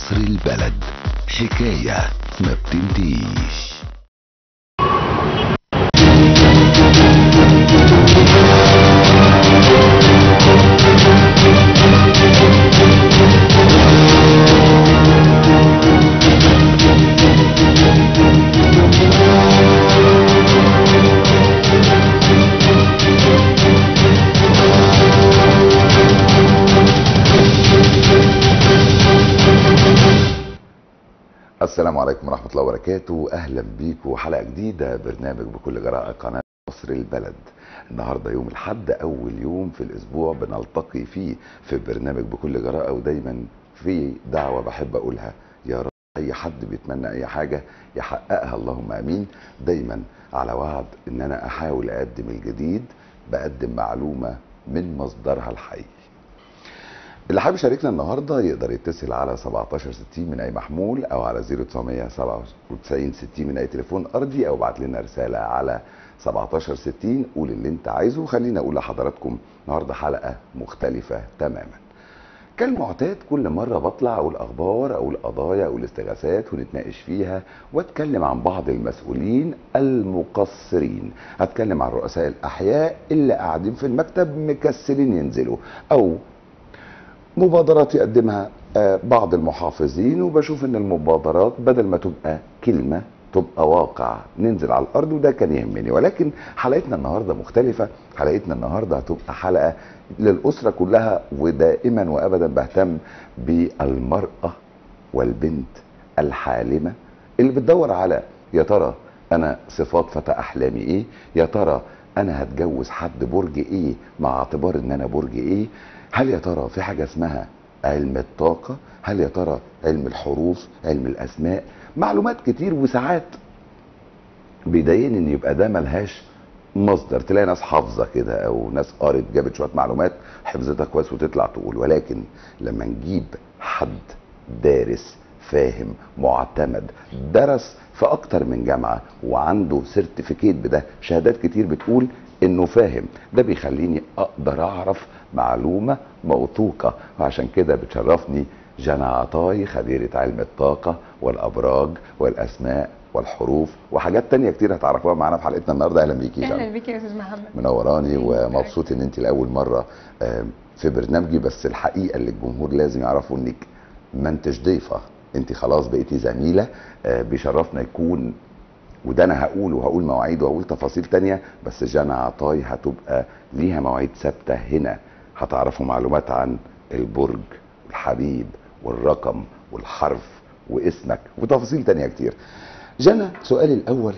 مصر البلد حكاية ما بتنتهيش السلام عليكم ورحمة الله وبركاته أهلا بيكم حلقة جديدة برنامج بكل جراءة قناة مصر البلد النهاردة يوم الحد أول يوم في الأسبوع بنلتقي فيه في برنامج بكل جراءة ودايما في دعوة بحب أقولها يا رب أي حد بيتمنى أي حاجة يحققها اللهم آمين دايما على وعد إن أنا أحاول أقدم الجديد بقدم معلومة من مصدرها الحي اللي حابب يشاركنا النهارده يقدر يتصل على 1760 من اي محمول او على 0997 60 من اي تليفون ارضي او ابعت لنا رساله على 1760 قول اللي انت عايزه وخلينا اقول لحضراتكم النهارده حلقه مختلفه تماما كالمعتاد كل مرة بطلع أقول أخبار أو القضايا أو الاستغاثات ونتناقش فيها وأتكلم عن بعض المسؤولين المقصرين أتكلم عن رؤساء الأحياء اللي قاعدين في المكتب مكسلين ينزلوا أو مبادرات يقدمها آه، بعض المحافظين وبشوف ان المبادرات بدل ما تبقى كلمة تبقى واقع ننزل على الارض وده كان يهمني ولكن حلقتنا النهارده مختلفة حلقتنا النهارده هتبقى حلقة للاسرة كلها ودائما وابدا بهتم بالمرأة والبنت الحالمة اللي بتدور على يا ترى انا صفات فتى احلامي ايه يا ترى انا هتجوز حد برج ايه مع اعتبار ان انا برج ايه هل يا ترى في حاجه اسمها علم الطاقه هل يا ترى علم الحروف علم الاسماء معلومات كتير وساعات بيضايقني ان يبقى ده ملهاش مصدر تلاقي ناس حافظه كده او ناس قرت جابت شويه معلومات حفظتها كويس وتطلع تقول ولكن لما نجيب حد دارس فاهم معتمد درس في اكتر من جامعه وعنده سيرتيفيكيت بده شهادات كتير بتقول انه فاهم ده بيخليني اقدر اعرف معلومه موثوقه وعشان كده بتشرفني جنى عطاي خبيره علم الطاقه والابراج والاسماء والحروف وحاجات تانية كتير هتعرفوها معانا في حلقتنا النهارده اهلا بيكي يا جنى اهلا بيك يا استاذ محمد منوراني ومبسوط ان انت لاول مره آم، في برنامجي بس الحقيقه اللي الجمهور لازم يعرفوا انك ما انتش ضيفه انت خلاص بقيتي زميله آه، بيشرفنا يكون وده انا هقول وهقول مواعيد وهقول تفاصيل تانية بس جانا عطاي هتبقى ليها مواعيد ثابته هنا هتعرفوا معلومات عن البرج الحبيب والرقم والحرف واسمك وتفاصيل تانية كتير جانا سؤالي الاول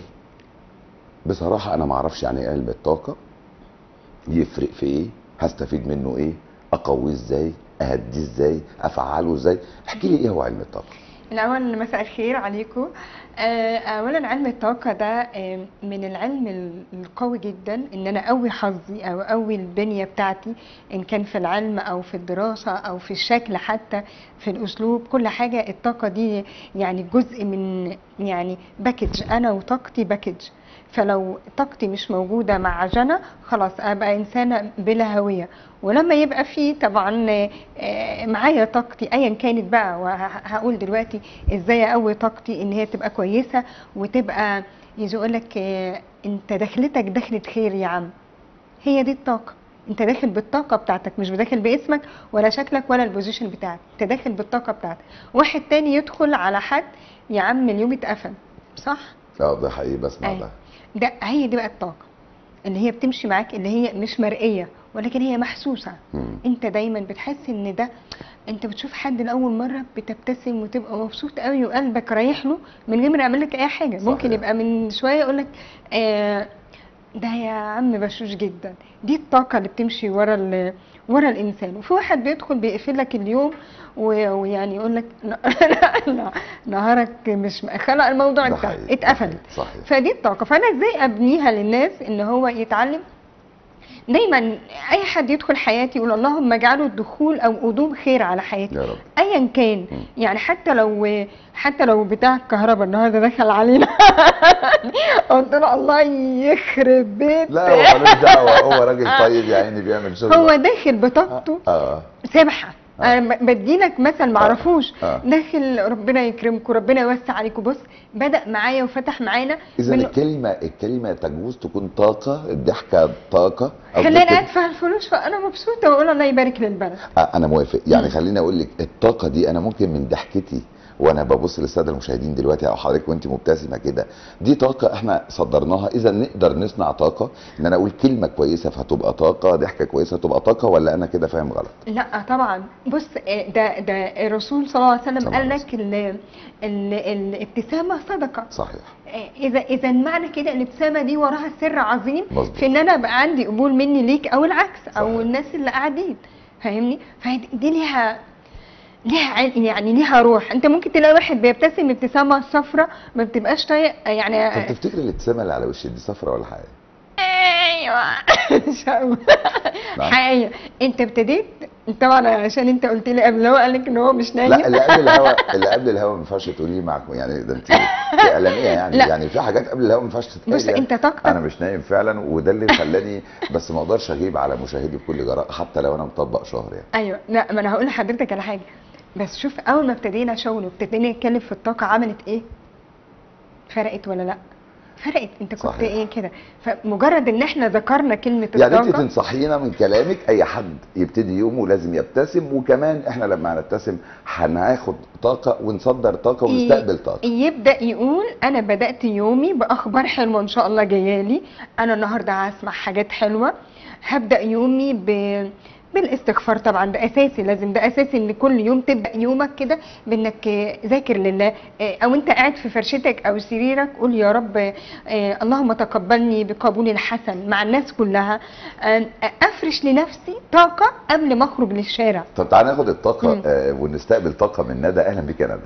بصراحه انا ما اعرفش يعني ايه علم الطاقه يفرق في ايه هستفيد منه ايه اقويه ازاي اهديه ازاي افعله ازاي احكي لي ايه هو علم الطاقه الاول مساء الخير عليكم آه، اولا علم الطاقه ده آه، من العلم ال- القوي جدا ان انا اقوي حظي او اقوي البنيه بتاعتي ان كان في العلم او في الدراسه او في الشكل حتى في الاسلوب كل حاجه الطاقه دي يعني جزء من يعني باكج انا وطاقتي باكج فلو طاقتي مش موجوده مع جنى خلاص ابقى انسانه بلا هويه ولما يبقى في طبعا آه، معايا طاقتي ايا كانت بقى وهقول دلوقتي ازاي اقوي طاقتي ان هي تبقى كويسه وتبقى يجي يقول لك انت دخلتك دخلت خير يا عم هي دي الطاقه انت داخل بالطاقه بتاعتك مش داخل باسمك ولا شكلك ولا البوزيشن بتاعك انت داخل بالطاقه بتاعتك واحد تاني يدخل على حد يا عم اليوم اتقفل صح اه ده حقيقي بسمع أيوة. ده ده هي دي بقى الطاقه اللي هي بتمشي معاك اللي هي مش مرئيه ولكن هي محسوسه مم. انت دايما بتحس ان ده انت بتشوف حد لاول مره بتبتسم وتبقى مبسوط قوي وقلبك رايح له من غير ما يعمل لك اي حاجه صحيح. ممكن يبقى من شويه يقول لك آه ده يا عم بشوش جدا دي الطاقه اللي بتمشي ورا ال- ورا الانسان وفي واحد بيدخل بيقفل لك اليوم و- ويعني يقول لك نهارك مش م- خلاص الموضوع ده انتهى حقيقي. اتقفل صحيح فدي الطاقه فانا ازاي ابنيها للناس ان هو يتعلم دايما اي حد يدخل حياتي يقول اللهم اجعله الدخول او قدوم خير على حياتي يا رب ايا كان مم. يعني حتى لو حتى لو بتاع الكهرباء النهارده دخل علينا قلت له الله يخرب بيت لا هو ملوش دعوه هو راجل طيب يا عيني بيعمل شغل هو داخل بطاقته اه سبحه انا ب- بديلك مثل معرفوش آه. داخل ربنا يكرمكم ربنا يوسع عليكم بص بدا معايا وفتح معانا اذا من- الكلمه الكلمه تجوز تكون طاقه الضحكه طاقه أو خلاني ممكن- ادفع الفلوس فانا مبسوطه واقول الله يبارك للبلد آه، انا موافق يعني مم. خليني اقول لك الطاقه دي انا ممكن من ضحكتي وانا ببص للساده المشاهدين دلوقتي او حضرتك وانت مبتسمه كده دي طاقه احنا صدرناها اذا نقدر نصنع طاقه ان انا اقول كلمه كويسه فتبقى طاقه ضحكه كويسه تبقى طاقه ولا انا كده فاهم غلط لا طبعا بص آه، ده ده الرسول صلى الله عليه وسلم صلى الله قال عليه لك ال- ال- الابتسامه صدقه صحيح آه، اذا اذا معنى كده الابتسامه دي وراها سر عظيم مظبوط. في ان انا بقى عندي قبول مني ليك او العكس او صحيح. الناس اللي قاعدين فاهمني فدي ليها ليها عل- يعني ليها روح انت ممكن تلاقي واحد بيبتسم ابتسامه صفراء ما بتبقاش طايق يعني طب تفتكر الابتسامه اللي على وش دي صفرا ولا حاجه ايوه ان شاء الله نعم. حقيقة انت ابتديت طبعا عشان انت قلت لي قبل هو قال لك ان هو مش نايم لا اللي قبل الهوا اللي قبل الهوا ما ينفعش تقوليه معاكم يعني ده انت دي اعلانيه يعني لا. يعني في حاجات قبل الهوا ما ينفعش تتقال بص يعني. انت طاقتك انا مش نايم فعلا وده اللي خلاني بس ما اقدرش اغيب على مشاهدي بكل جراء حتى لو انا مطبق شهر يعني ايوه لا ما انا هقول لحضرتك على حاجه بس شوف اول ما ابتدينا شغل وابتدينا نتكلم في الطاقه عملت ايه فرقت ولا لا فرقت انت كنت صحيح. ايه كده فمجرد ان احنا ذكرنا كلمه يعني انت الطاقه تنصحينا من كلامك اي حد يبتدي يومه لازم يبتسم وكمان احنا لما هنبتسم هناخد طاقه ونصدر طاقه ونستقبل طاقه يبدا يقول انا بدات يومي باخبار حلوه ان شاء الله جايه لي انا النهارده هسمع حاجات حلوه هبدا يومي ب بالاستغفار طبعا ده اساسي لازم ده اساسي ان كل يوم تبدا يومك كده بانك آه، ذاكر لله آه، او انت قاعد في فرشتك او سريرك قول يا رب آه، اللهم تقبلني بقبول الحسن مع الناس كلها آه، افرش لنفسي طاقه قبل ما اخرج للشارع طب تعالى ناخد الطاقه مم. آه ونستقبل طاقه من ندى اهلا بك يا ندى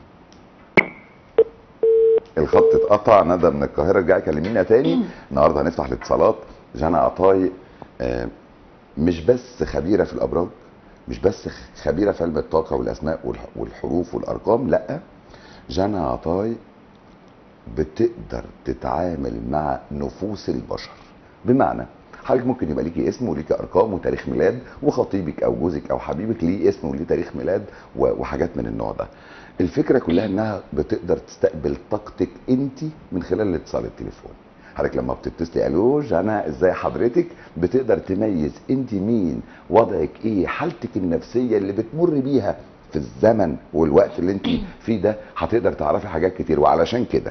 الخط اتقطع ندى من القاهره رجعي كلمينا تاني النهارده هنفتح الاتصالات جانا عطاي آه مش بس خبيره في الابراج مش بس خبيره في علم الطاقه والاسماء والح- والحروف والارقام لا جانا عطاي بتقدر تتعامل مع نفوس البشر بمعنى حضرتك ممكن يبقى ليكي اسم وليكي ارقام وتاريخ ميلاد وخطيبك او جوزك او حبيبك ليه اسم وليه تاريخ ميلاد و- وحاجات من النوع ده الفكره كلها انها بتقدر تستقبل طاقتك انت من خلال الاتصال التليفوني حضرتك لما بتتصلي الو جانا ازاي حضرتك بتقدر تميز انت مين وضعك ايه حالتك النفسيه اللي بتمر بيها في الزمن والوقت اللي انت فيه ده هتقدر تعرفي حاجات كتير وعلشان كده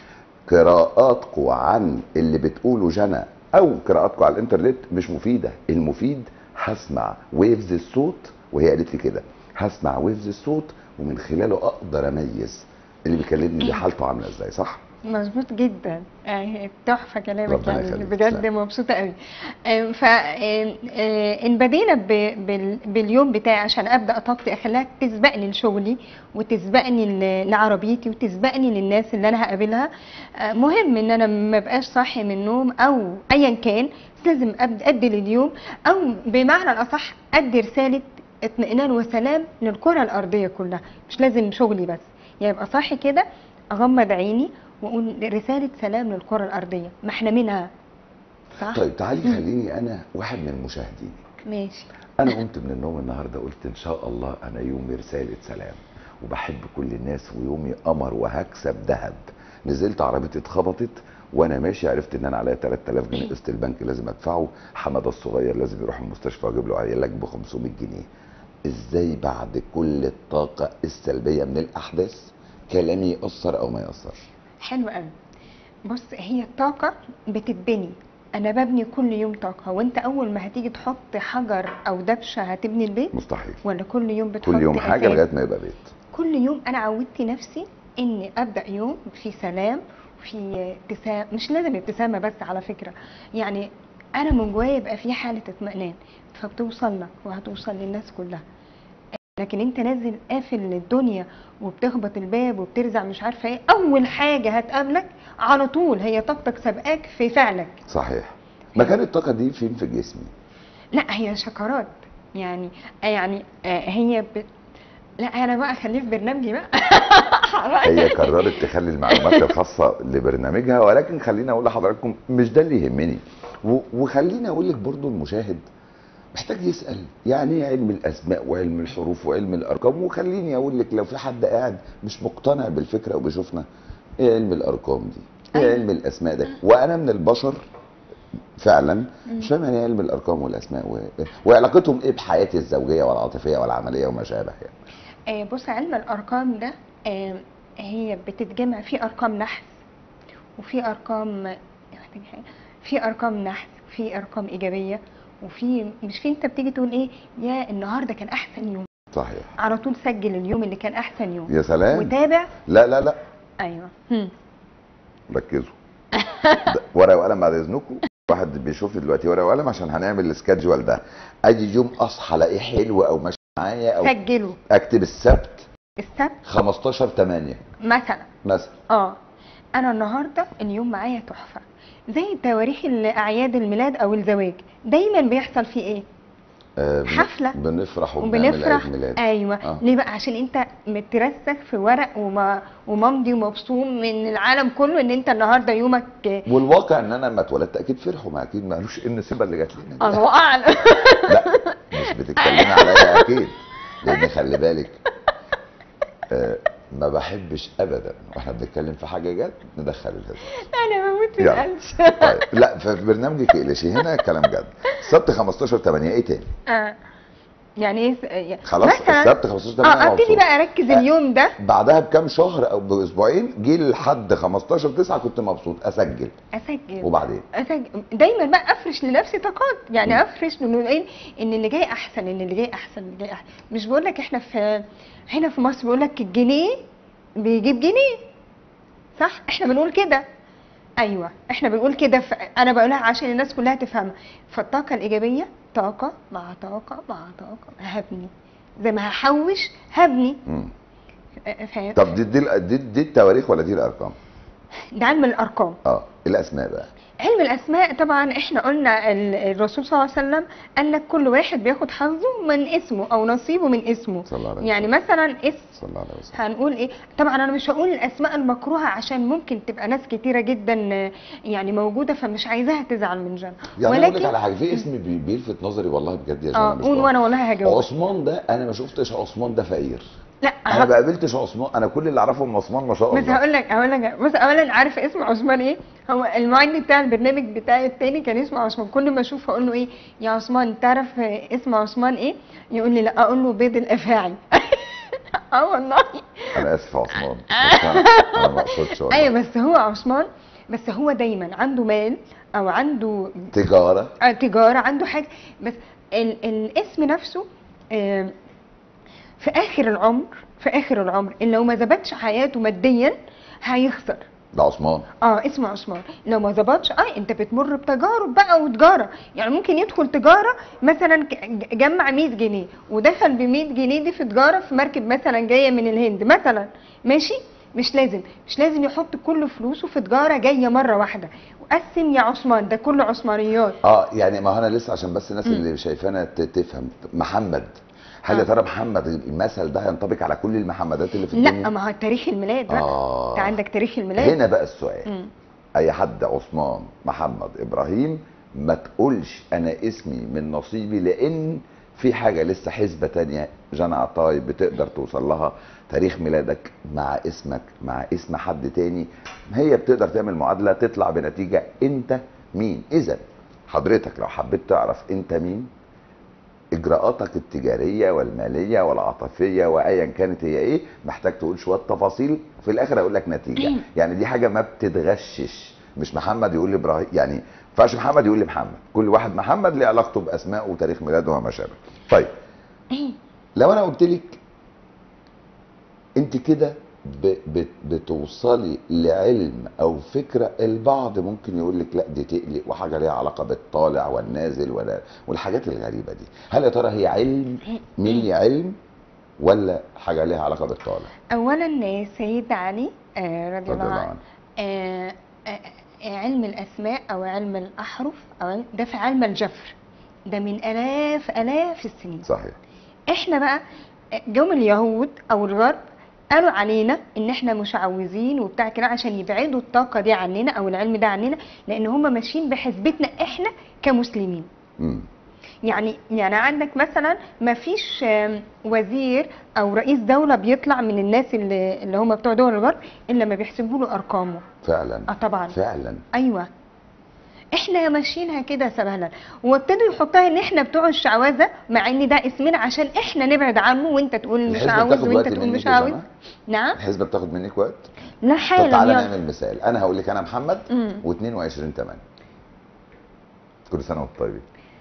قراءاتكم عن اللي بتقوله جنى او قراءاتكم على الانترنت مش مفيده المفيد هسمع ويفز الصوت وهي قالت لي كده هسمع ويفز الصوت ومن خلاله اقدر اميز اللي بيكلمني دي حالته عامله ازاي صح مظبوط جدا آه، تحفه كلامك ربنا يعني يخليك، بجد تسلم. مبسوطه قوي آه، ف آه، آه، ان بدينا ب- بال- باليوم بتاعي عشان ابدا طاقتي اخليها تسبقني لشغلي وتسبقني ل- لعربيتي وتسبقني للناس اللي انا هقابلها آه، مهم ان انا ما بقاش صاحي من النوم او ايا كان بس لازم أب- ادي لليوم او بمعنى الاصح ادي رساله اطمئنان وسلام للكره الارضيه كلها مش لازم شغلي بس يعني ابقى صاحي كده اغمض عيني واقول رساله سلام للكره الارضيه ما احنا منها صح طيب تعالي خليني انا واحد من مشاهدينك ماشي انا قمت من النوم النهارده قلت ان شاء الله انا يومي رساله سلام وبحب كل الناس ويومي قمر وهكسب ذهب نزلت عربيتي اتخبطت وانا ماشي عرفت ان انا عليا 3000 جنيه قسط البنك لازم ادفعه حماده الصغير لازم يروح المستشفى واجيب له علاج ب 500 جنيه ازاي بعد كل الطاقه السلبيه من الاحداث كلامي ياثر او ما ياثرش حلو قوي بص هي الطاقه بتتبني انا ببني كل يوم طاقه وانت اول ما هتيجي تحط حجر او دبشه هتبني البيت مستحيل ولا كل يوم بتحط كل يوم حاجه أساس؟ لغايه ما يبقى بيت كل يوم انا عودت نفسي اني ابدا يوم في سلام في ابتسام مش لازم ابتسامه بس على فكره يعني انا من جوايا يبقى في حاله اطمئنان فبتوصل لك وهتوصل للناس كلها لكن انت نازل قافل الدنيا وبتخبط الباب وبترزع مش عارفه ايه اول حاجه هتقابلك على طول هي طاقتك سابقاك في فعلك صحيح مكان الطاقه دي فين في جسمي لا هي شكرات يعني يعني آه، هي ب... لا انا بقى خليه في برنامجي بقى هي قررت تخلي المعلومات الخاصة لبرنامجها ولكن خليني اقول لحضراتكم مش ده اللي يهمني و- وخليني اقول لك برضو المشاهد محتاج يسال يعني ايه علم الاسماء وعلم الحروف وعلم الارقام وخليني اقول لك لو في حد قاعد مش مقتنع بالفكره وبيشوفنا ايه علم الارقام دي ايه أيوة. علم الاسماء ده وانا من البشر فعلا مش فاهم يعني ايه علم الارقام والاسماء و... وعلاقتهم ايه بحياتي الزوجيه والعاطفيه والعمليه وما شابه يعني آه، بص علم الارقام ده آه، هي بتتجمع في ارقام نحس وفي ارقام في ارقام نحس في ارقام ايجابيه وفي مش في انت بتيجي تقول ايه يا النهارده كان احسن يوم صحيح على طول سجل اليوم اللي كان احسن يوم يا سلام وتابع لا لا لا ايوه هم. ركزوا ده ورقه وقلم بعد اذنكم واحد بيشوف دلوقتي ورقه وقلم عشان هنعمل السكادجوال ده اي يوم اصحى الاقيه حلو او ماشي معايا او سجله اكتب السبت السبت 15 8 مثلا مثلا اه انا النهارده اليوم معايا تحفه زي تواريخ اعياد الميلاد او الزواج دايما بيحصل فيه ايه آه بن- حفلة. بنفرح وبنعمل وبنفرح عيد ميلاد ايوه آه. ليه بقى عشان انت مترسخ في ورق وما وممضي ومبصوم من العالم كله ان انت النهارده يومك والواقع ان انا لما اتولدت اكيد فرحوا ما اكيد ما قالوش ايه النسبه اللي جات لنا دي. الله اعلم لا مش بتتكلمي عليا اكيد لان خلي بالك آه ما بحبش ابدا واحنا بنتكلم في حاجه جد ندخل الهزار انا بموت في يلا. القلش طيب لا في برنامجك اقلشي هنا كلام جد السبت 15 8 ايه تاني اه يعني ايه س- يعني خلاص مثلا السبت 15 8 اه ابتدي بقى اركز آه. اليوم ده بعدها بكام شهر او باسبوعين جه لحد 15 9 كنت مبسوط اسجل اسجل وبعدين أسجل. دايما بقى افرش لنفسي طاقات يعني مم. افرش انه ايه ان اللي جاي احسن ان اللي جاي احسن اللي جاي احسن مش بقول لك احنا في هنا في مصر بيقول لك الجنيه بيجيب جنيه صح احنا بنقول كده ايوه احنا بنقول كده ف... انا بقولها عشان الناس كلها تفهم فالطاقه الايجابيه طاقه مع طاقه مع طاقه هبني زي ما هحوش هبني مم. فاهم طب دي دي, دي دي التواريخ ولا دي الارقام؟ ده علم الارقام اه الاسماء بقى علم الاسماء طبعا احنا قلنا ال- الرسول صلى الله عليه وسلم قال لك كل واحد بياخد حظه من اسمه او نصيبه من اسمه صلى الله عليه وسلم يعني مثلا اسم صلى الله عليه وسلم هنقول ايه طبعا انا مش هقول الاسماء المكروهه عشان ممكن تبقى ناس كتيره جدا آه، يعني موجوده فمش عايزاها تزعل من جنى يعني اقول لك على حاجه في اسم بي- بيلفت نظري والله بجد يا اه جماعه قول وانا والله هجاوب عثمان ده انا ما شفتش عثمان ده فقير لا انا ه- ما قابلتش عثمان انا كل اللي اعرفه من عثمان ما شاء بس الله هقول لك هقول لك بص اولا عارف اسم عثمان ايه هو المعد بتاع البرنامج بتاعي التاني كان اسمه عثمان كل ما اشوفه اقول له ايه يا عثمان تعرف اسم عثمان ايه يقول لي لا اقول له بيض الافاعي اه والله انا اسف يا عثمان بس انا أنا ما اقصدش والله. ايوه بس هو عثمان بس هو دايما عنده مال او عنده تجاره آه، تجاره عنده حاجه بس ال الاسم نفسه آه، في اخر العمر في اخر العمر ان لو ما ظبطش حياته ماديا هيخسر ده عثمان اه اسمه عثمان لو ما ظبطش اه انت بتمر بتجارب بقى وتجاره يعني ممكن يدخل تجاره مثلا ك- ج- جمع 100 جنيه ودخل ب 100 جنيه دي في تجاره في مركب مثلا جايه من الهند مثلا ماشي مش لازم مش لازم يحط كل فلوسه في تجاره جايه مره واحده وقسم يا عثمان ده كله عثمانيات اه يعني ما هو انا لسه عشان بس الناس مم. اللي شايفانا ت- تفهم محمد هل يا آه. ترى محمد المثل ده ينطبق على كل المحمدات اللي في لا الدنيا؟ ما هو تاريخ الميلاد بقى آه. انت عندك تاريخ الميلاد هنا بقى السؤال مم. اي حد عثمان محمد ابراهيم ما تقولش انا اسمي من نصيبي لان في حاجه لسه حسبه تانية جنى عطاي بتقدر توصل لها تاريخ ميلادك مع اسمك مع اسم حد تاني هي بتقدر تعمل معادله تطلع بنتيجه انت مين اذا حضرتك لو حبيت تعرف انت مين اجراءاتك التجاريه والماليه والعاطفيه وايا كانت هي ايه محتاج تقول شويه تفاصيل في الاخر اقول لك نتيجه يعني دي حاجه ما بتتغشش مش محمد يقول لي ابراهيم يعني ما ينفعش محمد يقول لي محمد كل واحد محمد ليه علاقته باسمائه وتاريخ ميلاده وما شابه طيب لو انا قلت لك انت كده ب- بت- بتوصلي لعلم او فكره البعض ممكن يقول لك لا دي تقلق وحاجه ليها علاقه بالطالع والنازل ولا والحاجات الغريبه دي هل يا ترى هي علم مني علم ولا حاجه ليها علاقه بالطالع اولا سيد علي آه، رضي رضي الله الله عنه عنه آه، آه، آه، علم الاسماء او علم الاحرف او علم- ده في علم الجفر ده من الاف الاف السنين صحيح احنا بقى جم اليهود او الغرب قالوا علينا ان احنا مشعوذين وبتاع كده عشان يبعدوا الطاقه دي عننا او العلم ده عننا لان هم ماشيين بحسبتنا احنا كمسلمين امم يعني يعني عندك مثلا ما فيش آم، وزير او رئيس دوله بيطلع من الناس اللي اللي هم بتوع دول الغرب الا لما بيحسبوا له ارقامه فعلا اه طبعا فعلا ايوه احنا ماشيينها كده سبهلل وابتدوا يحطها ان احنا بتوع الشعوذه مع ان ده اسمنا عشان احنا نبعد عنه وانت تقول مش الحسبة عاوز بتاخد وانت وقت تقول منك مش يا عاوز جماعة؟ نعم الحسبه بتاخد منك وقت لا طب حالا تعالى يلا. نعمل مثال انا هقول لك انا محمد مم. و22 8 كل سنه وانت طيبين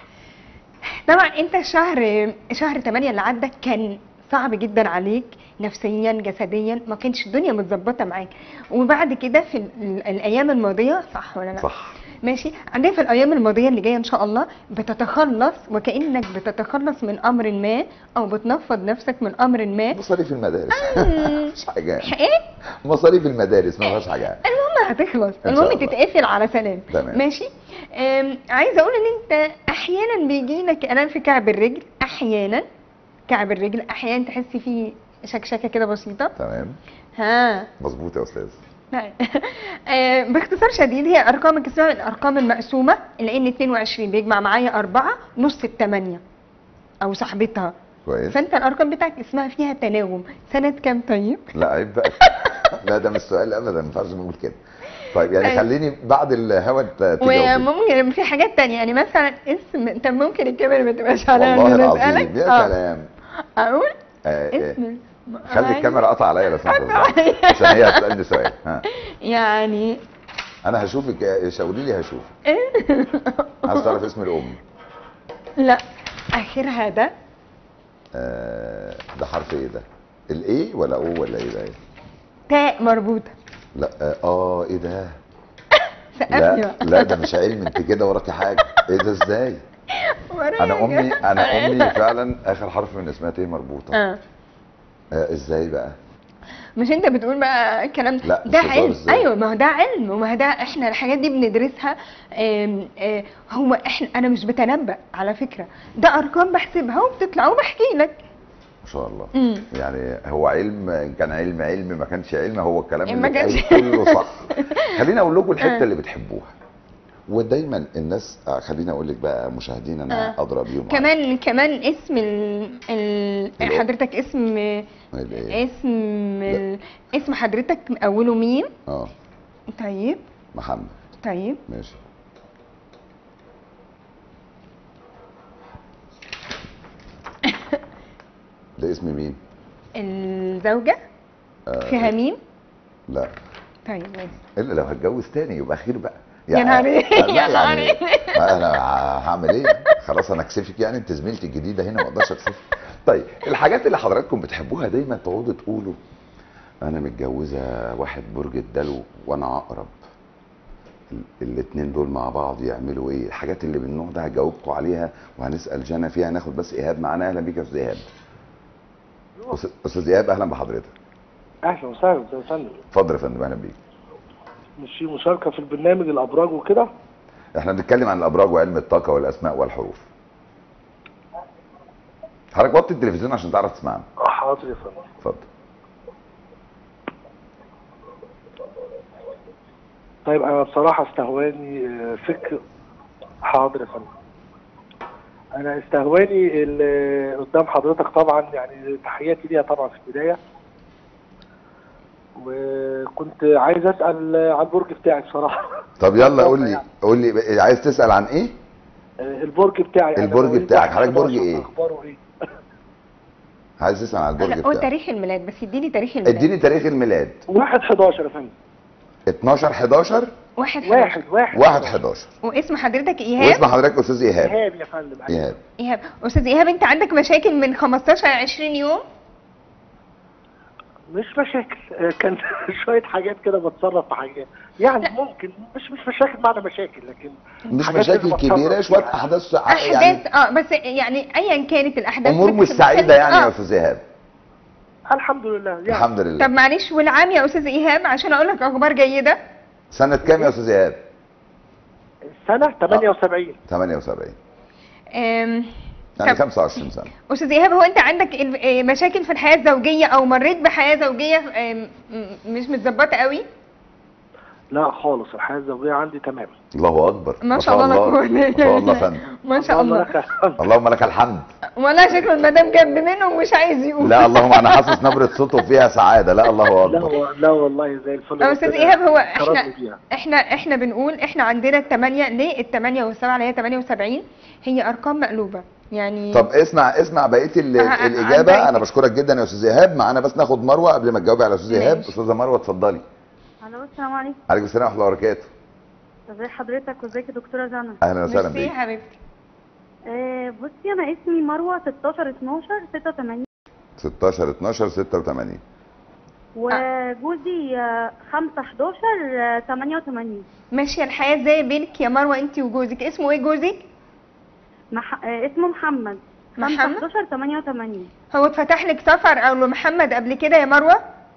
طبعا انت شهر شهر 8 اللي عدى كان صعب جدا عليك نفسيا جسديا ما كانش الدنيا متظبطه معاك وبعد كده في ال- الايام الماضيه صح ولا لا صح ماشي عندنا في الايام الماضيه اللي جايه ان شاء الله بتتخلص وكانك بتتخلص من امر ما او بتنفض نفسك من امر ما مصاريف المدارس مم. مش حاجه ايه مصاريف المدارس ما فيهاش حاجه المهم هتخلص إن شاء المهم الله. تتقفل على سلام تمام. ماشي أم، عايزه اقول ان انت احيانا بيجي لك الام في كعب الرجل احيانا كعب الرجل احيانا تحسي فيه شكشكه كده بسيطه تمام ها مظبوط يا استاذ لا. آه، باختصار شديد هي ارقامك اسمها الارقام المقسومه لان 22 بيجمع معايا أربعة نص الثمانيه او صاحبتها كويس فانت الارقام بتاعك اسمها فيها تناغم سنه كام طيب لا عيب بقى لا ده مش سؤال ابدا ما ينفعش نقول كده طيب يعني أيوة. خليني بعد الهوا ت- تجاوبي وممكن في حاجات تانية يعني مثلا اسم طب ممكن الكاميرا ما تبقاش عليا والله إن أنا العظيم أسألك؟ يا آه. كلام اقول آه، آه، اسم خلي الكاميرا قطع عليا لو سمحت قطع عليا. عشان هي هتسالني سؤال ها يعني انا هشوفك آه، شاوري لي هشوف عايز تعرف اسم الام لا اخرها ده آه، ده حرف ايه ده الايه ولا او ولا ايه ده تاء مربوطه لا اه آه، ايه ده سقفني لا بقى. لا ده مش علم انت كده وراكي حاجه ايه ده ازاي ورايا انا امي كده. انا امي فعلا اخر حرف من اسمها تيه مربوطه اه آه ازاي بقى مش انت بتقول بقى الكلام لا، ده مش هزار علم ازاي؟ ايوه ما هو ده علم وما هو ده احنا الحاجات دي بندرسها آم، آه، هو احنا انا مش بتنبأ على فكره ده ارقام بحسبها وبتطلع وبحكي لك ما شاء الله امم يعني هو علم إن كان علم علم ما كانش علم هو الكلام ما اللي كانش- اتقال كله صح خليني اقول لكم آه. الحته اللي بتحبوها ودايما الناس آه، خليني اقول لك بقى مشاهدينا انا آه. ادرى بيهم كمان كمان اسم ال... ال... الأم. حضرتك اسم الايه اسم ال... اسم حضرتك اوله ميم اه طيب محمد طيب ماشي ده اسم مين؟ الزوجة آه، فيها ميم لا طيب ماشي الا لو هتجوز تاني يبقى خير بقى يا نهار إيه؟ لا، يا نهار يعني إيه؟ ما انا هعمل ايه خلاص انا اكسفك يعني انت زميلتي الجديده هنا ما اقدرش اكسفك طيب الحاجات اللي حضراتكم بتحبوها دايما تقعدوا تقولوا انا متجوزه واحد برج الدلو وانا عقرب الاثنين دول مع بعض يعملوا ايه الحاجات اللي من النوع ده هجاوبكم عليها وهنسال جنى فيها هناخد بس ايهاب معانا اهلا بيك يا استاذ ايهاب أستاذ- استاذ ايهاب اهلا بحضرتك اهلا وسهلا يا فندم اتفضل يا فندم اهلا بيك مش في مشاركه في البرنامج الابراج وكده احنا بنتكلم عن الابراج وعلم الطاقه والاسماء والحروف حضرتك وطي التلفزيون عشان تعرف تسمعنا حاضر يا فندم اتفضل طيب انا بصراحه استهواني آه، فكر حاضر يا فندم انا استهواني اللي قدام حضرتك طبعا يعني تحياتي ليها طبعا في البدايه وكنت عايز اسال عن البرج بتاعي بصراحه طب يلا قول لي قول لي عايز تسال عن ايه آه، البرج بتاعي أنا البرج مواليد بتاعك، 1 حضرتك برج 11 إيه؟ اخباره ايه عايز تسال عن البرج لا هو بتاعك تاريخ الميلاد بس اديني تاريخ الميلاد اديني تاريخ الميلاد 1 11 يا فندم 12 11 واحد واحد واحد 1 11 واسم حضرتك ايهاب واسم حضرتك استاذ ايهاب ايهاب يا فندم أيوة. ايهاب ايهاب استاذ ايهاب انت عندك مشاكل من 15 ل 20 يوم مش مشاكل آه، كان شويه حاجات كده بتصرف في حاجات يعني ممكن مش مش مشاكل معنى مشاكل لكن مش حاجات مشاكل اللي كبيره بتصرف شويه فيها. احداث ع- احداث يعني اه بس يعني ايا كانت الاحداث امور بس مش سعيده يعني يا آه. استاذ ايهاب الحمد لله يعني الحمد لله طب معلش والعام يا استاذ ايهاب عشان اقول لك اخبار جيده سنه كام يا استاذ ايهاب السنه 78 78 أم، يعني طب 25 سنه استاذ ايهاب هو انت عندك ال- آه، مشاكل في الحياه الزوجيه او مريت بحياه زوجيه آم، م- مش متظبطه قوي لا خالص الحياه الزوجيه عندي تمام الله اكبر ما شاء الله لا قوة ما إلا شاء الله بالله. فندم ما شاء اللهم الله لك الحمد. اللهم لك الحمد ولا شكله المدام جنب منه ومش عايز يقول لا اللهم انا حاسس نبره صوته فيها سعاده لا الله لا اكبر و- لا والله زي الفل أو استاذ ربنا ايهاب هو احنا كرمني بيها. احنا احنا بنقول احنا عندنا الثمانيه ليه الثمانيه والسبعه اللي هي 78 هي ارقام مقلوبه يعني طب اسمع اسمع بقيه ال- ه- ه- الاجابه عندك- انا بشكرك جدا يا استاذ ايهاب معانا بس ناخد مروه قبل ما تجاوبي على استاذ ايهاب ماشي. استاذه مروه اتفضلي الو السلام عليكم عليكم السلام ورحمه الله وبركاته ازي حضرتك وازيك يا دكتوره جنى اهلا وسهلا ميرسي يا بيك حبيبتي آه بصي انا اسمي مروه 16 12 86 16 12 86 وجوزي آه، 5 11 آه، 88 ماشيه الحياه ازاي بينك يا مروه انت وجوزك اسمه ايه جوزك مح... آه اسمه محمد 5 محمد؟ 11 88 هو اتفتح لك سفر او لمحمد قبل كده يا مروه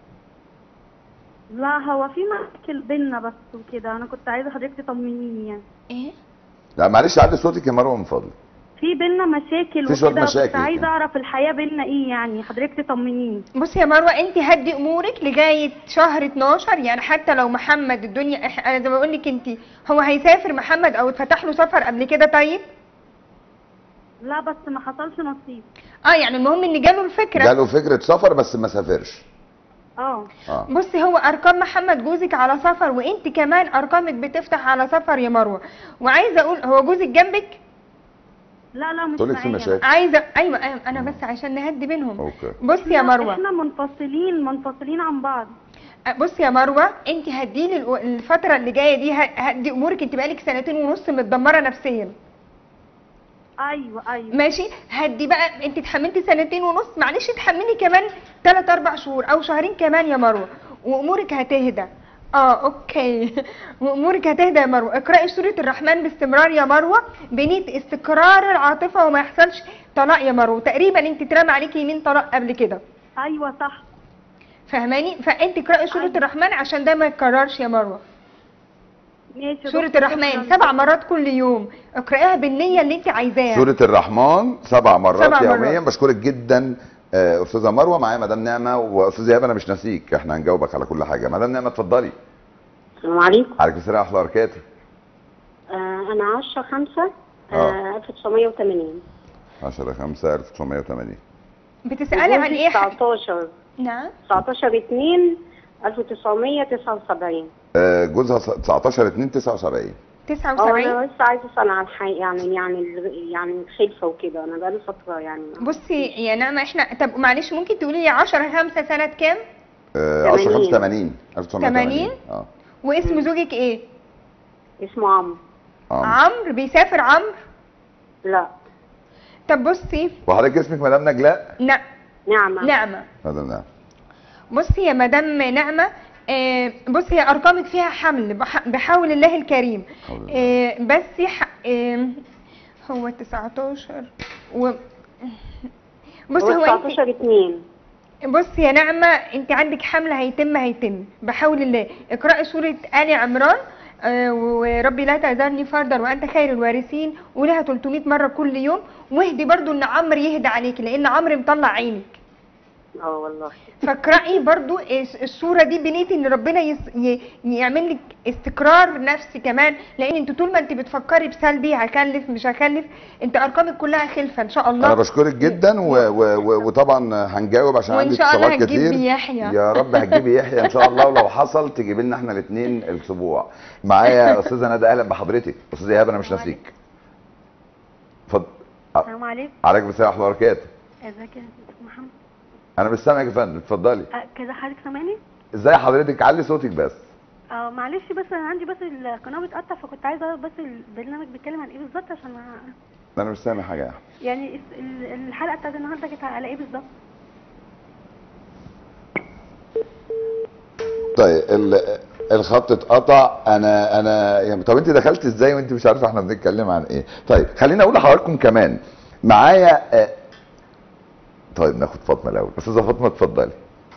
لا هو في مشاكل بينا بس وكده انا كنت عايزه حضرتك تطمنيني يعني ايه لا معلش علي صوتك يا مروه من فضلك في بينا مشاكل في شوية وكده مشاكل كنت عايزه كده. اعرف الحياه بينا ايه يعني حضرتك تطمنيني بصي يا مروه انت هدي امورك لغايه شهر 12 يعني حتى لو محمد الدنيا إح- انا زي ما بقول لك انت هو هيسافر محمد او اتفتح له سفر قبل كده طيب لا بس ما حصلش نصيب اه يعني المهم ان جاله الفكره جاله فكره سفر بس ما سافرش اه اه بصي هو ارقام محمد جوزك على سفر وانت كمان ارقامك بتفتح على سفر يا مروه وعايزه اقول هو جوزك جنبك لا لا مش تقول لك في معايا. مشاكل عايزه ايوه أيوة، انا بس عشان نهدي بينهم اوكي بصي يا لا، مروه احنا منفصلين منفصلين عن بعض بصي يا مروه انت هديني الو- الفتره اللي جايه دي ه- هدي امورك انت بقالك سنتين ونص متدمره نفسيا ايوه ايوه ماشي هدي بقى انت اتحملتي سنتين ونص معلش اتحملي كمان 3 4 شهور او شهرين كمان يا مروه وامورك هتهدى اه اوكي وامورك هتهدى يا مروه اقراي سوره الرحمن باستمرار يا مروه بنيه استقرار العاطفه وما يحصلش طلاق يا مروه تقريبا انت اترمى عليكي يمين طلاق قبل كده ايوه صح فاهماني فانت اقراي سوره أيوة. الرحمن عشان ده ما يتكررش يا مروه ماشي يا سوره دكتور، الرحمن شكراً. سبع مرات كل يوم اقرايها بالنيه اللي انت عايزاها سورة الرحمن سبع مرات سبع يوميا مرات. بشكرك جدا آه، استاذه مروه معايا مدام نعمه واستاذ ايهاب انا مش ناسيك احنا هنجاوبك على كل حاجه مدام نعمه اتفضلي السلام عليكم عليكم السلام ورحمه الله وبركاته آه أنا 10 5 آه. آه 1980 10 5 1980 بتسالي عن ايه ح- 19 نعم 19 2 1979 آه، جوزها 19 2 79 اه 79 انا لسه عايزه اسال عن حي يعني يعني ال- يعني الخلفه وكده انا بقالي فتره يعني بصي يا نعمة احنا طب معلش ممكن تقولي لي 10 5 سنة كام؟ آه، 10 5 80. 80 1980 80 اه واسم زوجك ايه؟ اسمه عمرو اه عمرو بيسافر عمرو؟ لا طب بصي وحضرتك اسمك مدام نجلاء ن... نعمه نعمة مدام نعمه بصي يا مدام نعمة آه، بصي هي ارقامك فيها حمل بح... بحول الله الكريم حول الله. آه، بس ح... آه، هو 19 و بصي هو هو انت 19 2 بصي يا نعمة انت عندك حمل هيتم هيتم بحول الله اقرأي سورة آل عمران آه، وربي لا تذرني فردا وانت خير الوارثين قوليها 300 مرة كل يوم واهدي برضو ان عمرو يهدى عليك لان عمرو مطلع عينك اه والله فاقرأي برضو الس- السورة دي بنيتي ان ربنا يس... ي... يعمل لك استقرار نفسي كمان لان انت طول ما انت بتفكري بسلبي هكلف مش هكلف انت ارقامك كلها خلفة ان شاء الله انا بشكرك جدا و... و... و... وطبعا هنجاوب عشان وإن عندي شاء الله اتصالات هتجيبي كتير يحيى. يا رب هتجيبي يحيى ان شاء الله ولو حصل تجيب لنا احنا الاثنين الاسبوع معايا استاذه ندى اهلا بحضرتك استاذ ايهاب انا مش ناسيك اتفضل السلام عليكم عليكم السلام ورحمه الله وبركاته ازيك يا استاذ محمد انا مش سامعك يا فندم اتفضلي آه، كده حضرتك سامعني ازاي حضرتك علي صوتك بس اه معلش بس انا عندي بس القناه بتقطع فكنت عايزه اعرف بس البرنامج بيتكلم عن ايه بالظبط عشان أ- انا مش سامع حاجه يا احمد يعني الس- ال- الحلقه بتاعت النهارده كانت على ايه بالظبط طيب ال- الخط اتقطع انا انا يعني طب انت دخلت ازاي وانت مش عارفه احنا بنتكلم عن ايه طيب خليني اقول لحضراتكم كمان معايا آه، طيب ناخد فاطمه الاول استاذه فاطمه اتفضلي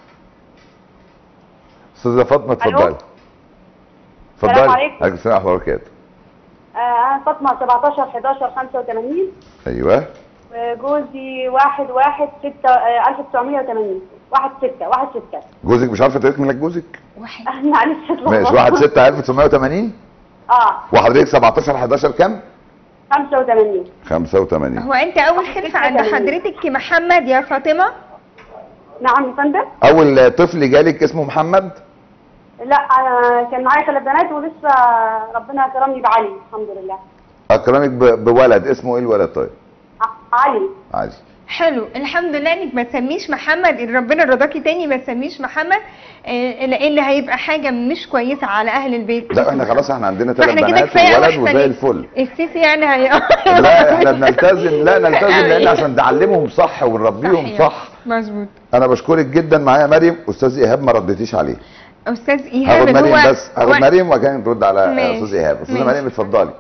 استاذه فاطمه اتفضلي اتفضلي السلام عليكم. عليكم السلام ورحمه الله وبركاته آه انا فاطمه 17 11 85 ايوه وجوزي 1 1 6 1980 واحد ستة واحد ستة جوزك مش عارفه تاريخ ميلاد جوزك واحد معلش اتلخبطت. ماشي 1 6 1980 اه وحضرتك 17 11 كام 85 85 هو انت اول خلفه عند حضرتك محمد يا فاطمه نعم يا فندم اول طفل جالك اسمه محمد لا انا كان معايا ثلاث بنات ولسه ربنا كرمني بعلي الحمد لله اكرمك ب- بولد اسمه ايه الولد طيب ع- علي عادي حلو الحمد لله انك ما تسميش محمد ان ربنا رضاكي تاني ما تسميش محمد آه، لان هيبقى حاجه مش كويسه على اهل البيت لا احنا خلاص احنا عندنا ثلاث فاحنا كده بنات كفايه وولد واحده وزي ليه. الفل السيسي يعني هي لا احنا بنلتزم لا نلتزم لان عشان نعلمهم صح ونربيهم صح مظبوط انا بشكرك جدا معايا مريم استاذ ايهاب ما رديتيش عليه استاذ ايهاب هاخد اللي مريم هو بس هاخد هو- مريم وكان ترد على ماشي. استاذ ايهاب استاذه ماشي. مريم اتفضلي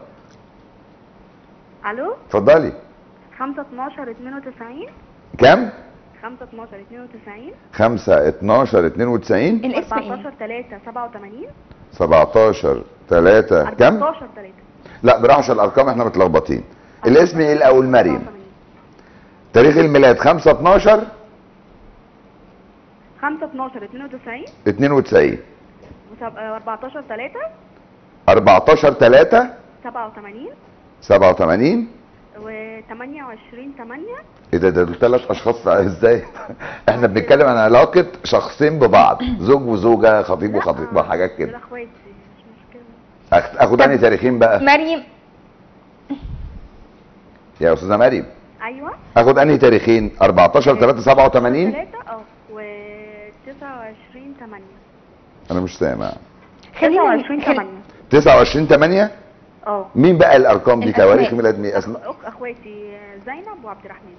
الو اتفضلي 5 12 92 كام 5 12 92 5 12 92 الاسم ايه 14 3 87 17 3 كام 14 3 لا براحه عشان الارقام احنا متلخبطين الاسم ايه الاول مريم تاريخ الميلاد 5 12 5 12 92 92 وسب- آه، 14 3 14 3 87 87 و 28 8 ايه ده ده دول ثلاث اشخاص ازاي احنا بنتكلم عن علاقه شخصين ببعض زوج وزوجه خطيب وخطيبه حاجات دول كده اخواتي مش مشكله أخ- اخد انهي تاريخين بقى مريم يا استاذه مريم ايوه اخد انهي تاريخين 14 3 87 3 اه و 29 8 انا مش سامع خلينا 29 خل- 8 29 8 اه مين بقى الارقام دي الأسماء. تواريخ ميلاد مين اسماء أخ- اخواتي زينب وعبد الرحمن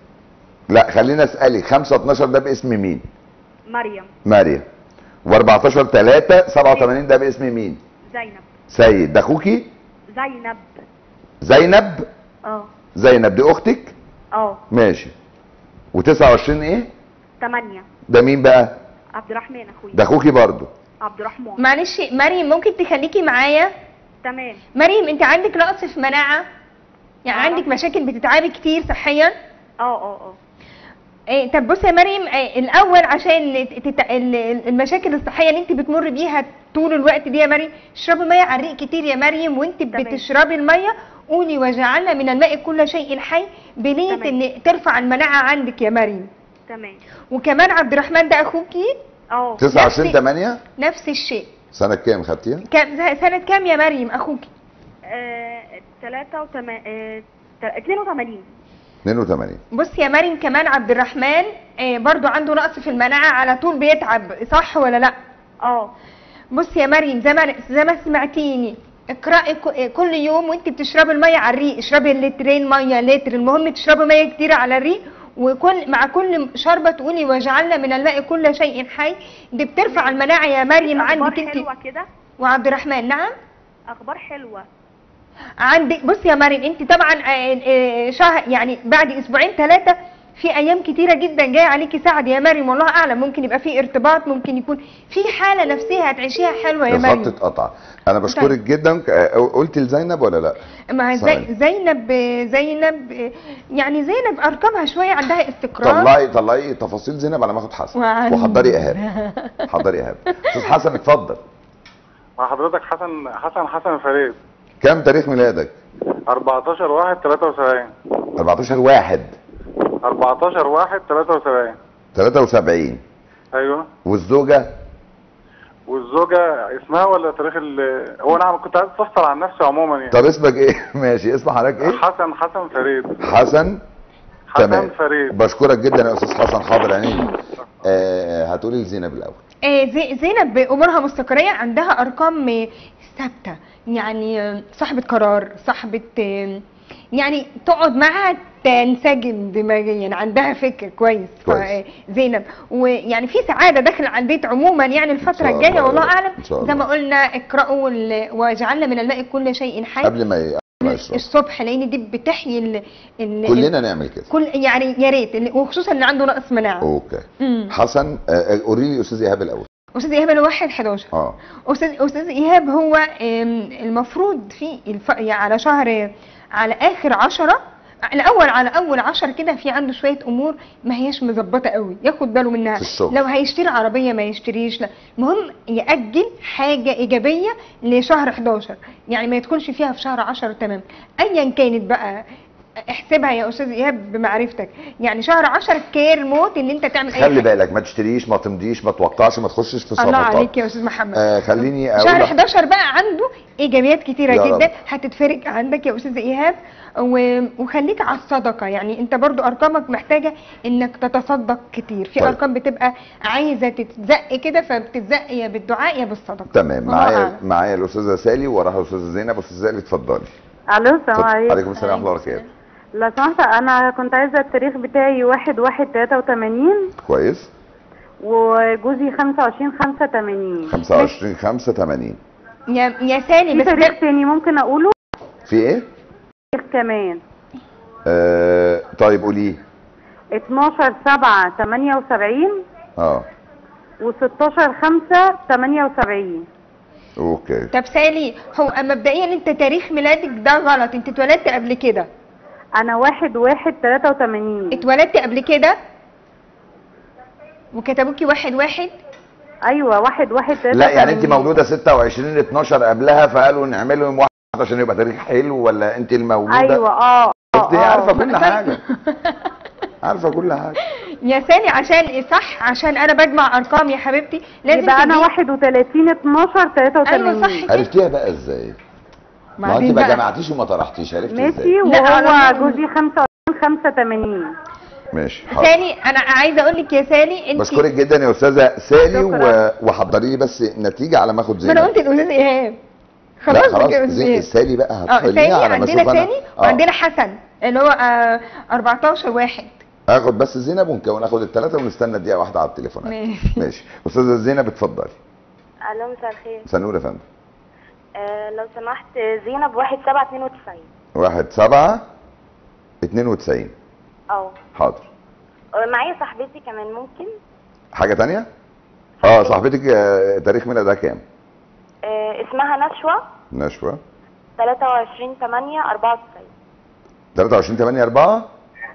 لا خلينا اسالك 5 12 ده باسم مين مريم مريم و14 3 87 ده باسم مين زينب سيد ده اخوكي زينب زينب اه زينب دي اختك اه ماشي و29 ايه 8 ده مين بقى عبد الرحمن اخويا ده اخوكي برضو عبد الرحمن معلش مريم ممكن تخليكي معايا تمام مريم انت عندك نقص في مناعه يعني آه. عندك مشاكل بتتعبي كتير صحيا اه اه اه إيه طب بصي يا مريم إيه الاول عشان تت... ال- ال- المشاكل الصحيه اللي انت بتمر بيها طول الوقت دي يا مريم اشربي ميه على الريق كتير يا مريم وانت تمام. بتشربي الميه قولي وجعلنا من الماء كل شيء حي بنيه تمام. ان ترفع المناعه عندك يا مريم تمام وكمان عبد الرحمن ده اخوكي اه 29 نفسي. 8 نفس الشيء سنه كام خدتيها كام سنه كام يا مريم اخوكي آه، تلاتة وتم... آه، تل- 82 82 بص يا مريم كمان عبد الرحمن آه، برضو عنده نقص في المناعه على طول بيتعب صح ولا لا اه بص يا مريم زي ما زي ما سمعتيني اقرأي ك- كل يوم وانت بتشربي الميه على الريق اشربي لترين ميه لتر المهم تشربي ميه كتير على الريق وكل مع كل شربه تقولي وجعلنا من الماء كل شيء حي دي بترفع المناعه يا مريم اخبار عندك انت حلوة كده وعبد الرحمن نعم اخبار حلوة عندك بص يا مريم انت طبعا آه، آه، شهر يعني بعد اسبوعين ثلاثه في ايام كتيره جدا جايه عليكي سعد يا مريم والله اعلم ممكن يبقى في ارتباط ممكن يكون في حاله نفسيه هتعيشيها حلوه يا الخط مريم اتقطع انا بشكرك جدا ك- قلت لزينب ولا لا ما ثواني. زي زينب زينب يعني زينب ارقامها شويه عندها استقرار طلعي طلعي تفاصيل زينب على ما اخد حسن وعن- وحضري ايهاب حضري ايهاب استاذ حسن اتفضل مع حضرتك حسن حسن حسن فريد كام تاريخ ميلادك 14 1 73 14 1 14 1 73 73 ايوه والزوجه والزوجه اسمها ولا تاريخ ال هو انا كنت عايز استفسر عن نفسي عموما يعني طب اسمك ايه ماشي اسم حضرتك ايه حسن حسن فريد حسن تمام حسن فريد بشكرك جدا يا استاذ حسن حاضر عيني آه هتقولي لزينب الاول آه، زي- زينب امورها مستقريه عندها ارقام آه، ثابته يعني آه، صاحبه قرار صاحبه آه، يعني تقعد معاها تنسجم دماغيا عندها فكر كويس ف- كويس. آه، زينب ويعني في سعاده داخل على البيت عموما يعني الفتره شاء الجايه الله. والله اعلم إن شاء زي ما الله. قلنا اقرأوا ال- وجعلنا من الماء كل شيء حي قبل ما ي- ما يشرب الصبح لان دي بتحيي ال... ال... كلنا نعمل كده كل يعني يا ريت اللي- وخصوصا اللي عنده نقص مناعه اوكي امم حسن آه، قولي لي استاذ ايهاب الاول استاذ ايهاب الواحد 11 اه استاذ استاذ ايهاب هو آم، المفروض في الف... يعني على شهر على اخر عشرة الاول على اول عشر كده في عنده شويه امور ما هياش مظبطه قوي ياخد باله منها في الشغل. لو هيشتري عربيه ما يشتريش لا المهم ياجل حاجه ايجابيه لشهر 11 يعني ما يدخلش فيها في شهر 10 تمام ايا كانت بقى احسبها يا استاذ ايهاب بمعرفتك يعني شهر 10 كير موت ان انت تعمل اي خلي حاجه بالك ما تشتريش ما تمضيش ما توقعش ما تخشش في الله صفقات عليك يا استاذ محمد آه خليني اقول شهر لك 11 بقى عنده ايجابيات كتيره يا رب. جدا هتتفرق عندك يا استاذ ايهاب و- وخليك على الصدقه يعني انت برضو ارقامك محتاجه انك تتصدق كتير في طيب. ارقام بتبقى عايزه تتزق كده فبتتزق يا بالدعاء يا بالصدقه تمام الله معايا أعلم. معايا الاستاذه سالي وراها الاستاذه زينب استاذه سالي اتفضلي الو السلام اتفضل. عليكم عليكم السلام ورحمه الله وبركاته لو سمحت انا كنت عايزه التاريخ بتاعي واحد واحد تلاتة وتمانين كويس وجوزي خمسة وعشرين خمسة تمانين 25 5 80 يا يا سالي في بس تاريخ ده تاني ممكن اقوله في ايه؟ تاريخ كمان آه طيب قوليه اتناشر سبعة تمانية وسبعين اه وستاشر خمسة تمانية وسبعين اوكي طب سالي هو مبدئيا انت تاريخ ميلادك ده غلط انت اتولدت قبل كده انا واحد واحد تلاتة وتمانين اتولدت قبل كده وكتبوكي واحد واحد ايوه واحد واحد تلاتة لا يعني انت وتمانين. مولوده 26 12 قبلها فقالوا نعمله يوم واحد عشان يبقى تاريخ حلو ولا انت المولوده ايوه اه شفتي اه عارفه اه كل حاجه عارفه كل حاجه يا سالي عشان صح عشان انا بجمع ارقام يا حبيبتي لازم يبقى انا تديني- واحد وتلاتين اتناشر تلاتة ايوه وتمانين صح كده عرفتيها بقى ازاي؟ ما انت بعدين ما بقى جمعتيش وما طرحتيش عرفتي ماشي ازاي؟ لا، وهو أنا- جوزي خمسة وعشرين خمسة تمانين ماشي حاضر سالي انا عايزه اقول لك يا سالي انت بشكرك جدا يا استاذه سالي و... شكرا. وحضري لي بس نتيجه على ما اخد ما زينب انا قلت الاستاذ ايهاب لا خلاص خلاص بقى يا أستاذ زي... إيهاب. سالي بقى اه هتحليها ثاني على ما عندنا اشوف انا ثاني آه. وعندنا حسن اللي هو آه 14 واحد اخد بس زينب ونكون اخد الثلاثه ونستنى دقيقه واحده على التليفونات ماشي. ماشي استاذه زينب اتفضلي الو مساء الخير سنور يا فندم آه لو سمحت زينب واحد سبعة اتنين وتسعين واحد سبعة اتنين وتسعين اه حاضر آه، معايا صاحبتي كمان ممكن حاجة تانية؟ اه صاحبتك آه، تاريخ ميلادها كام؟ آه اسمها نشوى نشوى تلاتة وعشرين تمانية أربعة وتسعين 23 8 4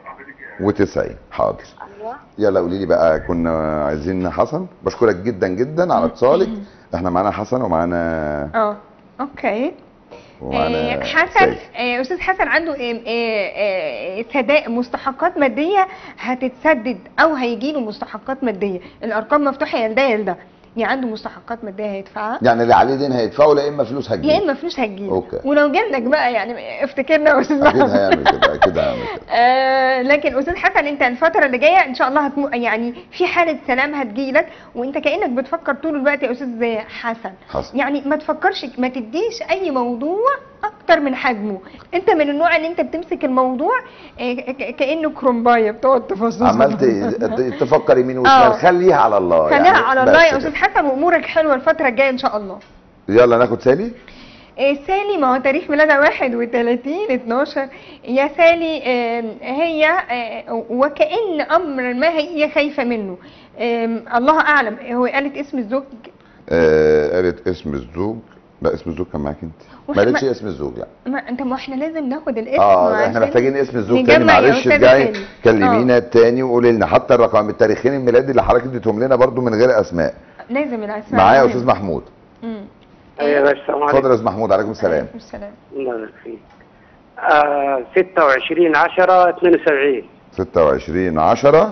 و90 حاضر أيوة يلا قولي لي بقى كنا عايزين حسن بشكرك جدا جدا على اتصالك احنا معانا حسن ومعانا اه اوكي ومعانا آه، حسن سيد. آه، استاذ حسن عنده آه، آه، آه، سداء مستحقات ماديه هتتسدد او هيجي له مستحقات ماديه الارقام مفتوحه يا ده يا ده يعني عنده مستحقات ماديه هيدفعها يعني اللي عليه دين هيدفعه لا اما فلوس يا هتجيب اما فلوس هتجيله أوكي. ولو جالك بقى يعني افتكرنا يا استاذ اكيد محمد. هيعمل كده اكيد هيعمل كده آه لكن استاذ حسن انت الفتره اللي جايه ان شاء الله هتمو يعني في حاله سلام هتجيلك وانت كانك بتفكر طول الوقت يا استاذ حسن حسن يعني ما تفكرش ما تديش اي موضوع اكتر من حجمه انت من النوع اللي انت بتمسك الموضوع آه، ك- كانه كرومبايه بتقعد تفصص عملت تفكر يمين آه. وشمال خليها على الله خليها يعني على بس الله يا كده. استاذ حسن وامورك حلوه الفتره الجايه ان شاء الله يلا ناخد سالي آه، سالي ما هو تاريخ ميلادها 31 12 يا سالي آه، هي آه، وكأن أمر ما هي خايفة منه آم، الله أعلم هو قالت اسم الزوج آه قالت اسم الزوج لا اسم الزوج كان معاك انت ما واحد قالتش ما- اسم الزوج يعني ما انت ما احنا لازم ناخد الاسم اه وعشان احنا محتاجين اسم الزوج نجمع تاني يا معلش أستاذة ارجعي سالي. كلمينا تاني وقولي لنا حتى الرقم التاريخين الميلادي اللي حضرتك اديتهم لنا برضو من غير اسماء آه، لازم الاسماء معايا يا مهمة. استاذ محمود مم. ايوه يا باشا السلام اتفضل عليكم يا استاذ محمود عليكم السلام عليكم السلام الله يبارك فيك آه 26 10 72 26 10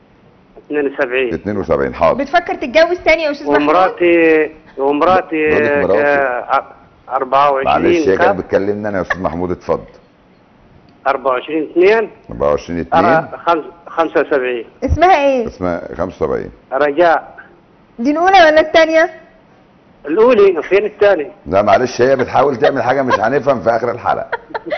72 72 حاضر بتفكر تتجوز تاني يا استاذ محمود ومراتي ومراتي بقول لك مراتي. آه، 24 معلش هي كانت كاب بتكلمنا انا يا استاذ محمود اتفضل 24 2 24 2 75 اسمها ايه اسمها 75 رجاء دي الاولى ولا الثانيه الاولي فين الثاني؟ لا معلش هي بتحاول تعمل حاجه مش هنفهم في اخر الحلقه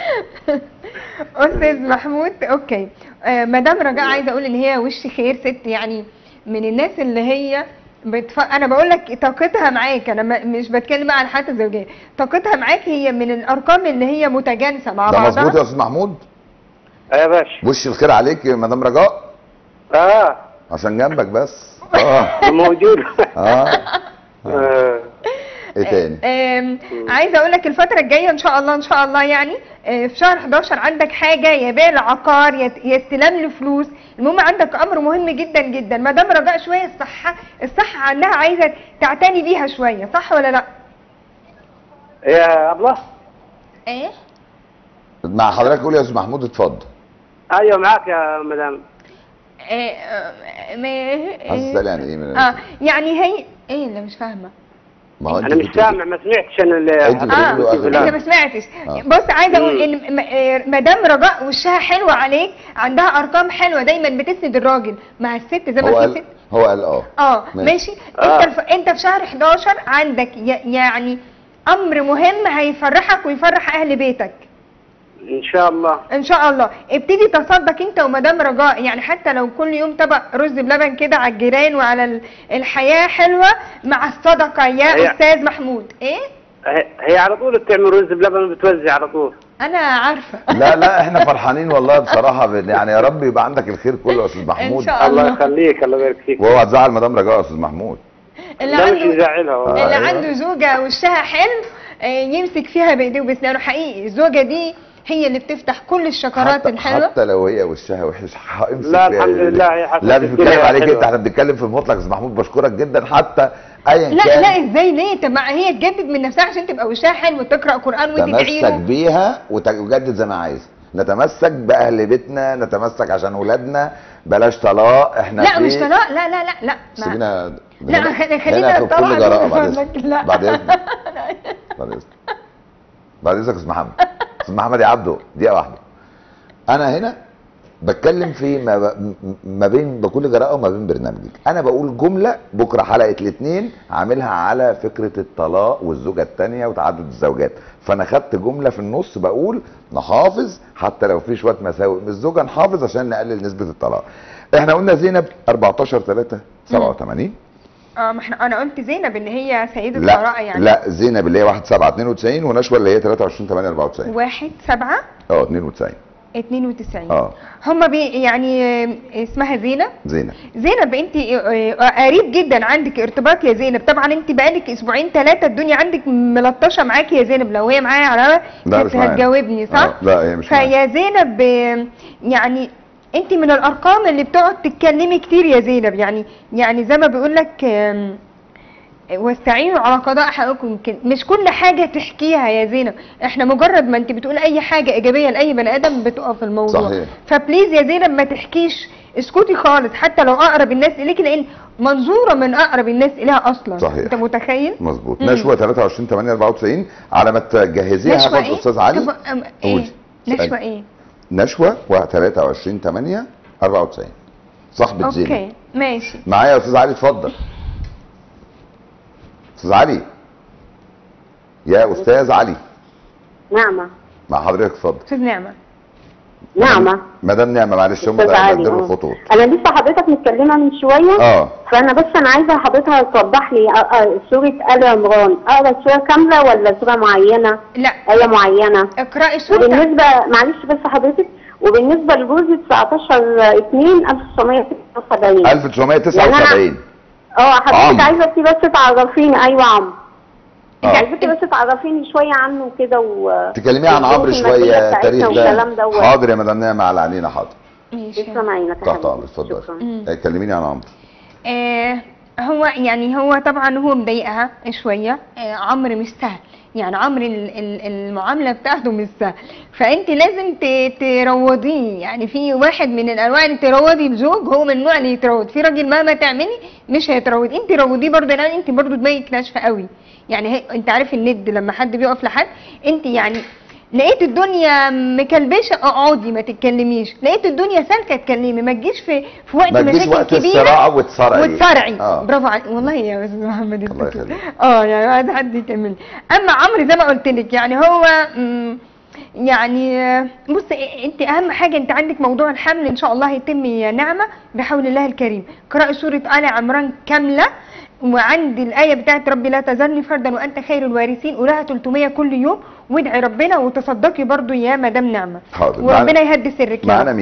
استاذ محمود اوكي آه مدام رجاء عايزه اقول ان هي وش خير ست يعني من الناس اللي هي بتف... انا بقول لك طاقتها معاك انا ما- مش بتكلم بقى عن الحياه الزوجيه طاقتها معاك هي من الارقام اللي هي متجانسه مع ده مظبوط يا بعضها استاذ محمود آه يا باشا وش الخير عليك يا مدام رجاء اه عشان جنبك بس اه موجود اه آه. ايه تاني آم، عايزه اقول لك الفتره الجايه ان شاء الله ان شاء الله يعني آه، في شهر 11 عندك حاجه يا بيع العقار يا يا استلام لفلوس المهم عندك امر مهم جدا جدا ما دام رجاء شويه الصحه الصحه عندها عايزه تعتني بيها شويه صح ولا لا يا الله ايه مع حضرتك قول يا استاذ محمود اتفضل ايوه معاك يا مدام آه، آه، ما- حاسس يعني ايه من اه يعني هي ايه اللي مش فاهمه ما هو انت انا مش كنت- سامع ما سمعتش انا اللي أنت بتقولي له اه آخر انت كلام. ما سمعتش آه. بص عايزه اقول ان م- آه، مدام رجاء وشها حلو عليك عندها ارقام حلوه دايما بتسند الراجل مع الست زي ما هو في قال ست هو قال اه اه ماشي. ماشي آه. انت الف... انت في شهر 11 عندك ي... يعني امر مهم هيفرحك ويفرح اهل بيتك ان شاء الله ان شاء الله ابتدي تصدق انت ومدام رجاء يعني حتى لو كل يوم طبق رز بلبن كده على الجيران وعلى ال- الحياه حلوه مع الصدقه يا هي- استاذ محمود ايه هي- هي على طول بتعمل رز بلبن وبتوزع على طول انا عارفه لا لا احنا فرحانين والله بصراحه بن- يعني يا رب يبقى عندك الخير كله يا استاذ محمود شاء الله الله. يخليك الله يبارك فيك وهو هتزعل مدام رجاء يا استاذ محمود اللي لا مش عنده مزعلها والله. اللي أيوة. عنده زوجة وشها حلو آه، يمسك فيها بايديه وبسنانه حقيقي الزوجة دي هي اللي بتفتح كل الشكرات حتى, الحلوه حتى لو هي وشها وحش همسك لا، فيها الحمد إيديك. لله، هي حسنت لا مش الدنيا بنتكلم عليك حلوة. انت احنا بنتكلم في المطلق يا استاذ محمود بشكرك جدا حتى ايا لا كان لا ازاي ليه طب ما هي تجدد من نفسها عشان تبقى وشها حلو وتقرا قران وتدعي تمسك له بيها وت- وجدد زي ما عايز نتمسك باهل بيتنا نتمسك عشان ولادنا بلاش طلاق احنا لا في- مش طلاق لا لا لا لا ما- سيبينا لا هنا- خلي- خلينا هنا في طلاق كل جراءه بعد فضلك، اذنك لا. بعد اذنك بعد اذنك بعد اذنك يا استاذ محمد استاذ محمد يا عبده دقيقه واحده انا هنا بتكلم في ما, ب- ما بين بكل جراءه وما بين برنامجك انا بقول جمله بكره حلقه الاثنين عاملها على فكره الطلاق والزوجه الثانيه وتعدد الزوجات فانا خدت جمله في النص بقول نحافظ حتى لو في شويه مساوئ من الزوجه نحافظ عشان نقلل نسبه الطلاق احنا قلنا زينب 14 3 87 اه ما احنا انا قلت زينب ان هي سيده لا القراءه يعني لا زينب اللي هي 1 7 92 ونشوى اللي هي 23 8 94 واحد سبعة اه 92 92 اه هما بي يعني آه، اسمها زينب زينب زينب انت آه، قريب جدا عندك ارتباط يا زينب طبعا انت بقالك اسبوعين ثلاثه الدنيا عندك ملطشه معاكي يا زينب لو هي معايا على لا، كانت مش معايا. هتجاوبني صح آه، لا، هي مش معايا. فيا زينب آه، يعني انت من الارقام اللي بتقعد تتكلمي كتير يا زينب يعني يعني زي ما بيقول لك آم، واستعينوا على قضاء حقكم يمكن مش كل حاجه تحكيها يا زينب احنا مجرد ما انت بتقول اي حاجه ايجابيه لاي بني ادم بتقف الموضوع صحيح. فبليز يا زينب ما تحكيش اسكتي خالص حتى لو اقرب الناس اليك لان منظوره من اقرب الناس اليها اصلا صحيح. انت متخيل مظبوط مم. نشوى 23 8 94 على ما تجهزيها نشوى هاخد ايه استاذ علي طب أم- ايه قولي. نشوى اسألي. ايه نشوى و 23 8 94 صاحبة زينب اوكي ماشي معايا يا استاذ علي اتفضل استاذ علي يا استاذ علي نعمة مع حضرتك اتفضل استاذ نعمة نعمة مدام نعمة معلش هم أستاذ علي بدلوا آه. الخطوط أنا لسه حضرتك متكلمة من شوية اه فأنا بس أنا عايزة حضرتك توضح لي آه، آه، سورة آل عمران أقرا السورة كاملة ولا سورة معينة؟ لا آية معينة اقرأي سورة وبالنسبة معلش بس حضرتك وبالنسبة لجوزي 19 2 1979 1979 اه حضرتك عمرو. عايزة بس تعرفيني أيوة عمرو انت آه. عايزاكي بس تعرفيني شوية عنه كده و تكلمي عن عمرو والظروف شويه المادية بتاعتنا التاريخ والكلام ده دوت. حاضر يا مدام نعمة على عينينا حاضر ماشي تسلم عينك يا تحت حبيبي. امرك اتفضل شكراً. آه، كلميني عن عمرو آه هو يعني هو طبعا هو مضايقها شويه آه عمرو مش سهل يعني عمرو ال- ال- المعامله بتاعته مش سهل فانت لازم ت- تروضيه يعني في واحد من الانواع اللي تروضي الزوج هو من النوع اللي يتروض في راجل مهما تعملي مش هيتروض انت روضيه برضه لان انت برضه دماغك ناشفه قوي يعني هي انت عارف الند لما حد بيقف لحد انت يعني لقيت الدنيا مكلبشه اقعدي ما تتكلميش لقيت الدنيا سالكه اتكلمي ما تجيش في في وقت ما تجيش مشاكل وقت كبيره الصراع وتصارعي وتصارعي اه برافو عليك والله يا استاذ محمد الله انت يخليك. اه يعني عايز حد يكمل اما عمرو زي ما قلت لك يعني هو مم، يعني آه، بص إيه، انت اهم حاجه انت عندك موضوع الحمل ان شاء الله هيتم يا نعمه بحول الله الكريم قراءه سوره ال عمران كامله وعندي الايه بتاعت ربي لا تذرني فردا وانت خير الوارثين قولها 300 كل يوم وادعي ربنا وتصدقي برضو يا مدام نعمه حاضر وربنا معانا- يهدي سرك يا معانا رب. مين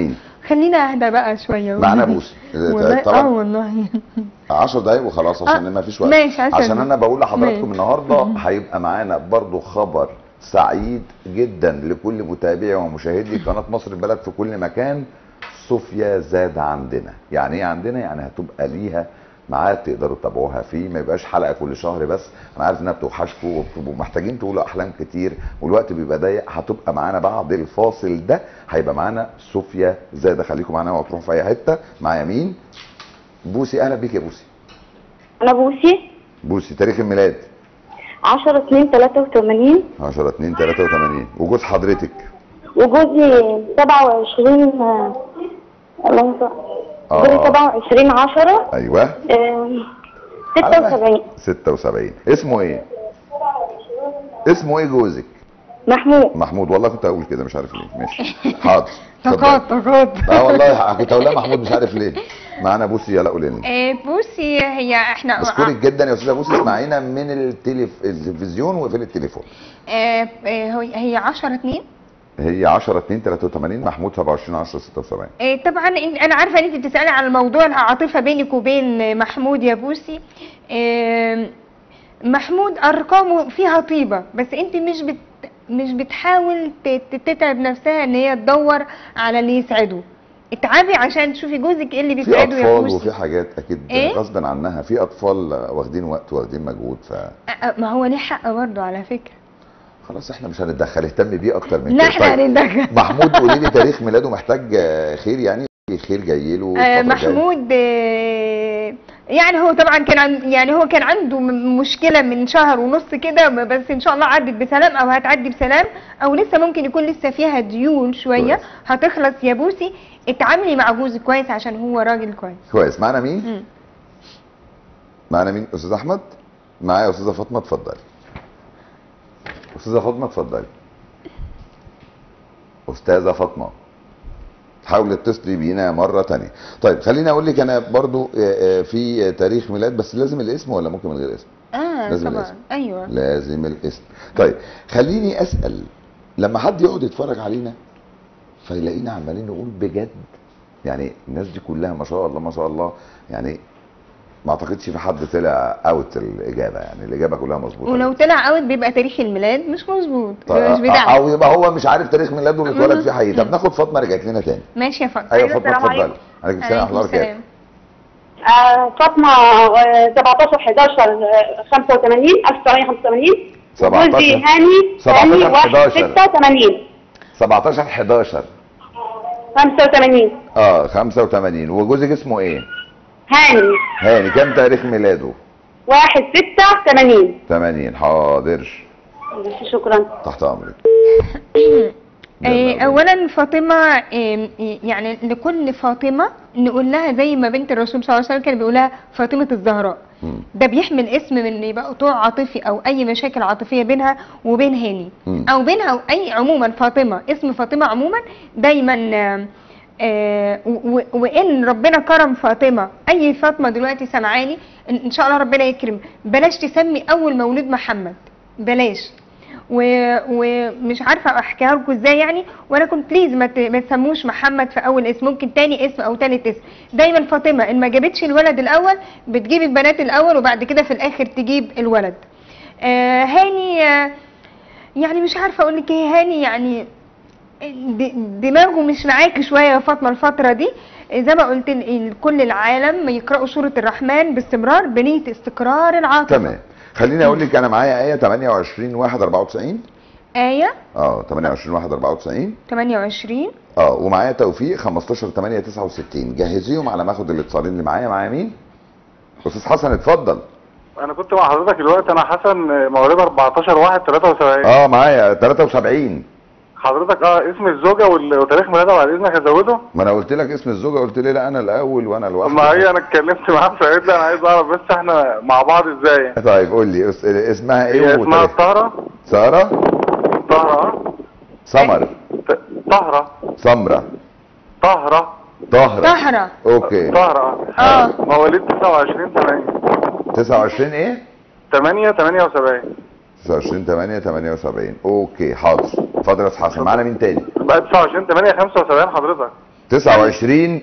خلينا اهدى بقى شويه معانا والله. بوسي والله اه طبعا والله 10 دقايق وخلاص عشان آه، ما فيش وقت ماشي، عشان- عشان انا بقول لحضراتكم ماشي. النهارده هيبقى معانا برضو خبر سعيد جدا لكل متابعي ومشاهدي قناه مصر البلد في كل مكان صوفيا زاد عندنا يعني ايه عندنا يعني هتبقى ليها ميعاد تقدروا تتابعوها فيه ما يبقاش حلقه كل شهر بس انا عارف انها بتوحشكم وبتبقوا محتاجين تقولوا احلام كتير والوقت بيبقى ضيق هتبقى معانا بعد الفاصل ده هيبقى معانا صوفيا زاد خليكم معانا وتروحوا في اي حته معايا مين بوسي اهلا بيك يا بوسي انا بوسي بوسي تاريخ الميلاد 10 2 83 10 2 83 وجوز حضرتك وجوزي 27 آه، اللهم صل جوزي اه 27 10 ايوه آه، 76 76 اسمه ايه اسمه ايه جوزك محمود محمود والله كنت هقول كده مش عارف ليه ماشي حاضر طاقات اتفضل. طاقات اه والله كنت هقول لها محمود مش عارف ليه معانا بوسي يلا قولي لنا آه، بصي هي احنا بشكرك جدا يا استاذه بوسي اسمعينا من التلف... التلفزيون وفي التليفون آه، آه، هو- هي 10 2 هي 10 2 83 محمود 27 10 76 آه، طبعا إن- انا عارفه ان انت بتسالي على موضوع العاطفه بينك وبين محمود يا بوسي آم، محمود ارقامه فيها طيبه بس انت مش بت مش بتحاول ت- ت- تتعب نفسها ان هي تدور على اللي يسعده اتعبي عشان تشوفي جوزك ايه اللي في بيسعده يا اطفال بوسي وفي حاجات اكيد إيه؟ غصب عنها في اطفال واخدين وقت واخدين مجهود ف آه، ما هو ليه حق برضه على فكره خلاص احنا مش هنتدخل اهتم بيه اكتر من لا كده احنا طيب. هنتدخل محمود قولي لي تاريخ ميلاده محتاج آه، خير يعني خير جاي له آه، الفترة الجاية؟ محمود آه، يعني هو طبعا كان عن يعني هو كان عنده م- مشكله من شهر ونص كده م- بس ان شاء الله عدت بسلام او هتعدي بسلام او لسه ممكن يكون لسه فيها ديون شويه كويس. هتخلص يا بوسي اتعاملي مع جوزك كويس عشان هو راجل كويس كويس معانا مين؟ مم. معانا مين استاذ احمد؟ معايا استاذه فاطمه اتفضلي استاذه فاطمه اتفضلي استاذه فاطمه حاولي تتصلي بينا مره تانية طيب خليني اقول لك انا برضو آه، آه، في تاريخ ميلاد بس لازم الاسم ولا ممكن من غير اسم اه لازم طبعا الاسم. ايوه لازم الاسم طيب خليني اسال لما حد يقعد يتفرج علينا فيلاقينا عمالين نقول بجد يعني الناس دي كلها ما شاء الله ما شاء الله يعني ما اعتقدش في حد طلع اوت الاجابه يعني الاجابه كلها مظبوطه ولو طلع اوت بيبقى تاريخ الميلاد مش مظبوط طيب، مش بتاعك او يبقى هو مش عارف تاريخ ميلاده اللي اتولد مم. فيه حقيقي طب ناخد فاطمه رجعت لنا تاني ماشي يا فاطمه ايوه أيوة، فاطمه السلام اتفضلي عليكم السلام عليكم ورحمه الله السلام وبركاته آه، فاطمة آه، 17 11 آه، 85 1985 17 جوزي هاني 17 هاني 1 11. 86 17 11 85 اه 85 وجوزك اسمه ايه؟ هاني هاني كام تاريخ ميلاده؟ 1 6 80 80 حاضر شكرا تحت امرك آه، اولا فاطمه آه، يعني لكل فاطمه نقول لها زي ما بنت الرسول صلى الله عليه وسلم كان بيقول لها فاطمه الزهراء مم. ده بيحمل اسم من يبقى قطوع عاطفي او اي مشاكل عاطفيه بينها وبين هاني مم. او بينها واي عموما فاطمه اسم فاطمه عموما دايما آه، آه، و- و- وان ربنا كرم فاطمه اي فاطمه دلوقتي سمعاني ان إن شاء الله ربنا يكرم بلاش تسمي اول مولود محمد بلاش و- ومش عارفه احكيها لكم ازاي يعني ولكن بليز ما ت- ما تسموش محمد في اول اسم ممكن تاني اسم او تالت اسم دايما فاطمه ان ما جابتش الولد الاول بتجيب البنات الاول وبعد كده في الاخر تجيب الولد آه هاني آه يعني مش عارفه اقول لك ايه هاني يعني د- دماغه مش معاكي شويه يا فاطمه الفتره دي زي ما قلت ل- كل العالم يقراوا سوره الرحمن باستمرار بنيه استقرار العاطفه تمام خليني اقول لك انا معايا ايه 28 1 94 ايه اه 28 1 94 28 اه ومعايا توفيق 15 8 69 جهزيهم على ما اخد الاتصالين اللي معايا معايا مين؟ استاذ حسن اتفضل انا كنت مع حضرتك دلوقتي انا حسن مواليد 14 1 73 اه معايا 73 حضرتك اه اسم الزوجه وال- وتاريخ ميلادها بعد اذنك ازوده ما انا قلت لك اسم الزوجه قلت لي لا انا الاول وانا لوحدي ما هي انا اتكلمت معاها فقالت لي انا عايز اعرف بس احنا مع بعض ازاي طيب قول لي اس- اسمها ايه هي اسمها وتاريخ- طهره ساره طهره سمر ط- طهره سمره طهره طهره طهره اوكي طهره اه مواليد 29 8 29 ايه 8 78 29 8 78 اوكي حاضر اتفضل يا استاذ حسن معانا مين تاني بقى 29 8 75 حضرتك 29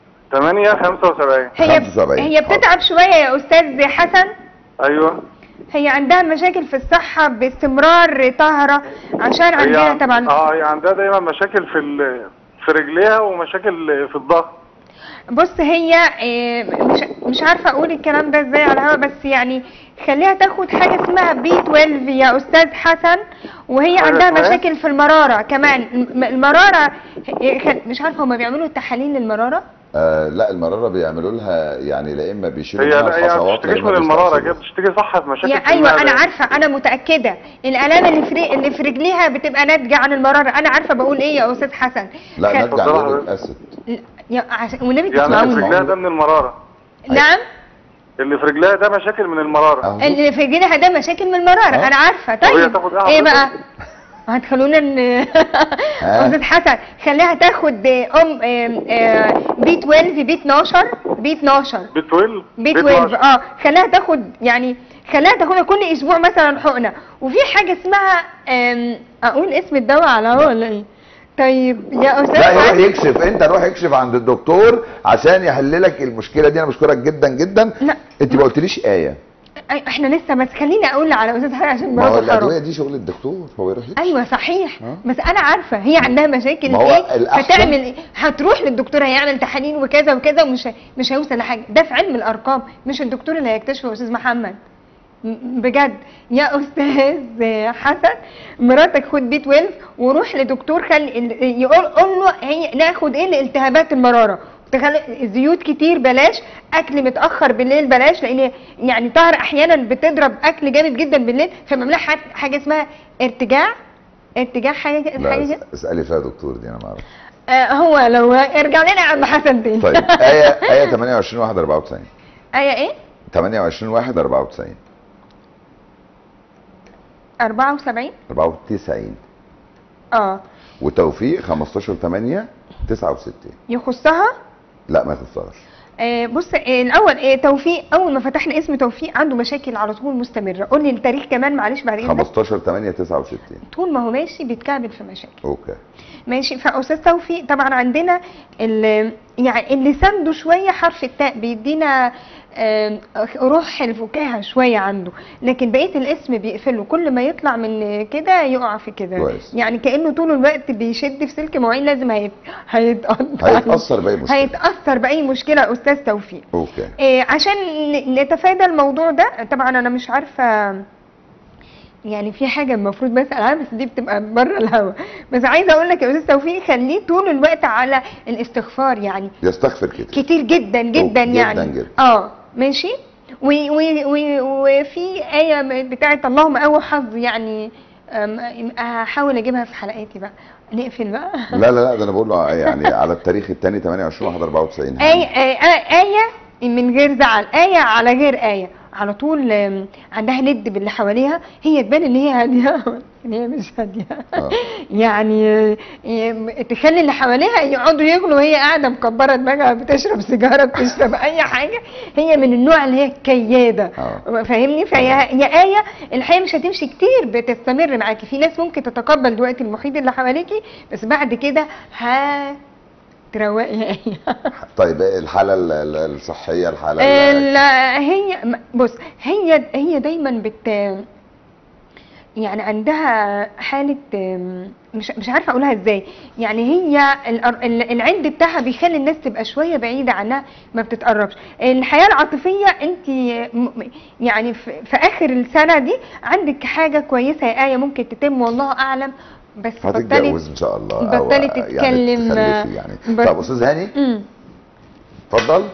8 75 هي 75. هي بتتعب شويه يا استاذ حسن ايوه هي عندها مشاكل في الصحه باستمرار طهره عشان عندنا هي طبعا اه هي عندها دايما مشاكل في ال... في رجليها ومشاكل في الظهر بص هي آه، مش مش عارفه اقول الكلام ده ازاي على الهوا بس يعني خليها تاخد حاجه اسمها بي 12 يا استاذ حسن وهي حاجة عندها اسمها إيه؟ مشاكل في المراره كمان الم- المراره آه، خل- مش عارفه هما بيعملوا تحاليل للمراره آه لا المراره بيعملوا لها يعني لا اما بيشيلوا هي منها لا هي ما الحصوات بتشتكيش لا إما من المراره بيستأصلوا. هي بتشتكي صح في مشاكل يا في ايوه انا المعدة. عارفه انا متاكده الالام اللي في اللي في رجليها بتبقى ناتجه عن المراره انا عارفه بقول ايه يا استاذ حسن لا خل- نرجع لوريك اسيد يا عشان والنبي يعني اللي في تسمعوني رجليها ده من المراره نعم اللي في رجليها ده مشاكل من المراره اللي في رجليها ده مشاكل من المراره اه. انا عارفه وهي طيب تاخد ايه ايه حضرتك؟ بقى هتخلونا ان ها؟ استاذ حسن خليها تاخد ام آم، آه، بي 12 بي 12 بي 12 بي 12 بي 12 اه خليها تاخد يعني خليها تاخدها كل اسبوع مثلا حقنه وفي حاجه اسمها آم، اقول اسم الدواء على هو ولا ايه طيب يا استاذ لا يروح حسن يكشف انت روح يكشف عند الدكتور عشان يحل لك المشكله دي انا بشكرك جدا جدا لا. انت ما قلتليش ايه أي- احنا لسه بس خليني اقول على استاذ حسن عشان ما هو مراته الادويه حرام دي شغل الدكتور هو يروح يكشف ايوه صحيح ها؟ بس انا عارفه هي عندها مشاكل ما هو ايه الأحسن- هتعمل ايه هتروح للدكتور هيعمل تحاليل وكذا وكذا ومش ه- مش هيوصل لحاجه ده في علم الارقام مش الدكتور اللي هيكتشفه يا استاذ محمد م- بجد يا استاذ حسن مراتك خد بي 12 وروح لدكتور خلي ال- يقول قول له هي ناخد ايه لالتهابات المراره تخلي زيوت كتير بلاش اكل متاخر بالليل بلاش لان يعني طاهر احيانا بتضرب اكل جامد جدا بالليل فبعملها حاجه حاجة اسمها ارتجاع ارتجاع حاجه حاجه لا كده اس- اسالي فيها دكتور دي انا ما اعرف آه هو لو ارجع لنا يا عم حسن تاني طيب ايه ايه 28 1 94 ايه ايه 28 1 94 74 94 اه وتوفيق 15 8 69 يخصها لا ما يخسرش آه بص آه الاول آه توفيق اول ما فتحنا اسم توفيق عنده مشاكل على طول مستمره قول لي التاريخ كمان معلش بعد اذنك 15 8 69 طول ما هو ماشي بيتكعبل في مشاكل اوكي ماشي فاستاذ توفيق طبعا عندنا ال- يعني اللي سنده شويه حرف التاء بيدينا آم، روح الفكاهه شويه عنده لكن بقيه الاسم بيقفله كل ما يطلع من كده يقع في كده كويس. يعني كانه طول الوقت بيشد في سلك معين لازم هيت... هيتقطع هيتاثر باي مشكله هيتاثر باي مشكله استاذ توفيق اوكي إيه عشان ن- نتفادى الموضوع ده طبعا انا مش عارفه يعني في حاجه المفروض بسال عنها بس دي بتبقى بره الهوا بس عايزه اقول لك يا استاذ توفيق خليه طول الوقت على الاستغفار يعني يستغفر كتير كتير جدا جدا جداً يعني جداً. اه ماشي و- و- و- وفي آية بتاعت اللهم أول حظ يعني أم- هحاول أجيبها في حلقاتي بقى نقفل بقى لا لا لا ده انا بقول له يعني على التاريخ الثاني 28 1 94 آية, آية, آية من غير زعل آية على غير آية على طول آم، عندها ند باللي حواليها هي تبان ان هي هاديه ان هي مش هاديه يعني آه، تخلي اللي حواليها يقعدوا يغلوا وهي قاعده مكبره دماغها بتشرب سيجاره بتشرب اي حاجه هي من النوع اللي هي كياده فاهمني فهي يا ايه الحياه مش هتمشي كتير بتستمر معاكي في ناس ممكن تتقبل دلوقتي المحيط اللي حواليكي بس بعد كده ها تروقي يا ايه طيب الحاله ال- ال- الصحيه الحاله ال- لا هي بص هي هي دايما بت يعني عندها حالة أم، مش مش عارفة أقولها إزاي يعني هي الأر- ال- العند بتاعها بيخلي الناس تبقى شوية بعيدة عنها ما بتتقربش الحياة العاطفية أنت م- يعني في في آخر السنة دي عندك حاجة كويسة يا آية ممكن تتم والله أعلم بس هتتجوز ان شاء الله أو بطلي يعني تتكلم تخلفي يعني بس- طب استاذ هاني مم. اتفضل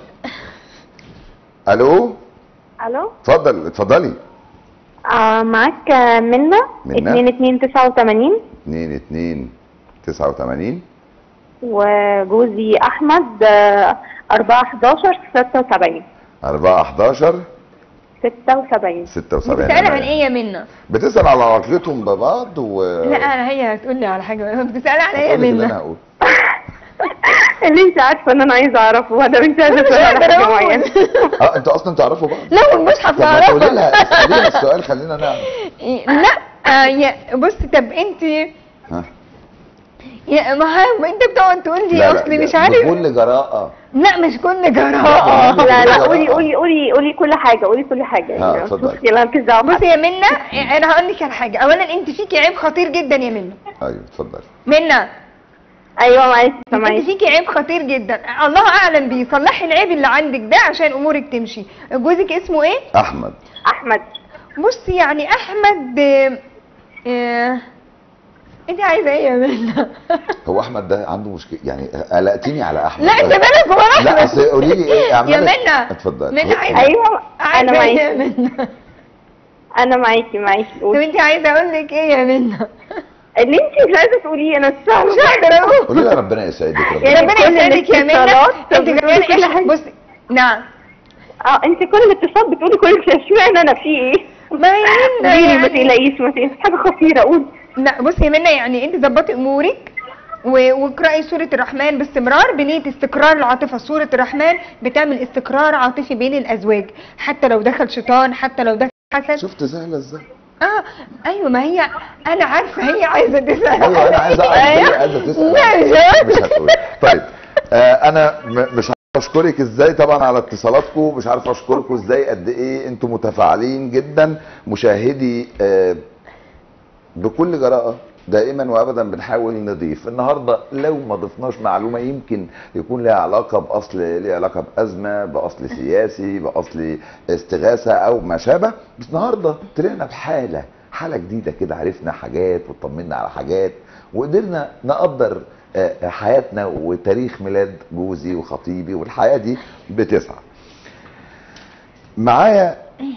الو الو اتفضل اتفضلي آه معاك آه، منى منى. 2 2 89 2 2 89 وجوزي احمد آه، 4 11 76 4 11 76 76 بتسألها عن إيه يا منى؟ بتسال على علاقتهم ببعض و لا أنا هي هتقول لي على حاجة بتسألها على إيه يا هقول لك اللي منى؟ انا هقول اللي انت عارفه ان انا عايزه اعرفه هذا انت عايزه مش تسأل على هقدر حاجه أقول. معينه اه انتوا اصلا تعرفوا بعض لا والمصحف طب ما تقولي أعرفها لها اساليها السؤال خلينا نعرف لا آه يا بص طب انت ها يا ما ها- ما انت بتقعد تقول لي لا لا اصلي ده مش عارف بكل جراءة لا مش كل جراءة لا لا قولي قولي قولي قولي كل حاجه قولي كل حاجه اه، يعني اتفضلي. مش مشكله مالكيش دعوه بصي يا منى انا هقول لك على حاجه اولا انت فيكي عيب خطير جدا يا منى ايوه اتفضلي منى ايوه معلش انت سامعاكي فيكي عيب خطير جدا الله اعلم بيه صلحي العيب اللي عندك ده عشان امورك تمشي جوزك اسمه ايه احمد احمد بصي يعني احمد آه، آه، انت عايزه ايه يا منى هو احمد ده عنده مشكله يعني قلقتيني على احمد لا انت مالك ولا لا اصل قولي لي ايه يا اعمل منى اتفضلي منى عايزه ايوه عايزه انا ايه يا معاكي منى انا معاكي معاكي طب قولي انت عايزه اقول لك ايه يا منى اللي انت مش عايزه تقوليه انا مش فاهمه مش قادره اقول قولي لي ربنا يسعدك ربنا يعني ربنا كل يسعدك يا منى الاتصالات انت كمان كل إيش- حاجة. بصي نعم اه انت كل الاتصالات بتقولي كل شيء اشمعنى انا في ايه ما هي منى قولي لي ما يعني تقلقيش ما تقلقيش حاجه خطيره قولي لا بصي يا منى يعني انت ظبطي امورك و- واقرأي سورة الرحمن باستمرار بنية استقرار العاطفة سورة الرحمن بتعمل استقرار عاطفي بين الأزواج حتى لو دخل شيطان حتى لو دخل حسد شفت سهله ازاي اه ايوه ما هي انا عارفه هي عايزه تسال ايوه انا عايز اعرف هي أيوة. عايزه تسال لا مش مش هتقول طيب آه انا م- مش عارف اشكرك ازاي طبعا على اتصالاتكم مش عارف اشكركم ازاي قد ايه انتم متفاعلين جدا مشاهدي آه بكل جراءة دائما وابدا بنحاول نضيف النهارده لو ما ضفناش معلومه يمكن يكون لها علاقه باصل ليها علاقه بازمه باصل سياسي باصل استغاثه او ما شابه بس النهارده طلعنا بحاله حاله جديده كده عرفنا حاجات وطمنا على حاجات وقدرنا نقدر آه، حياتنا وتاريخ ميلاد جوزي وخطيبي والحياه دي بتسعى معايا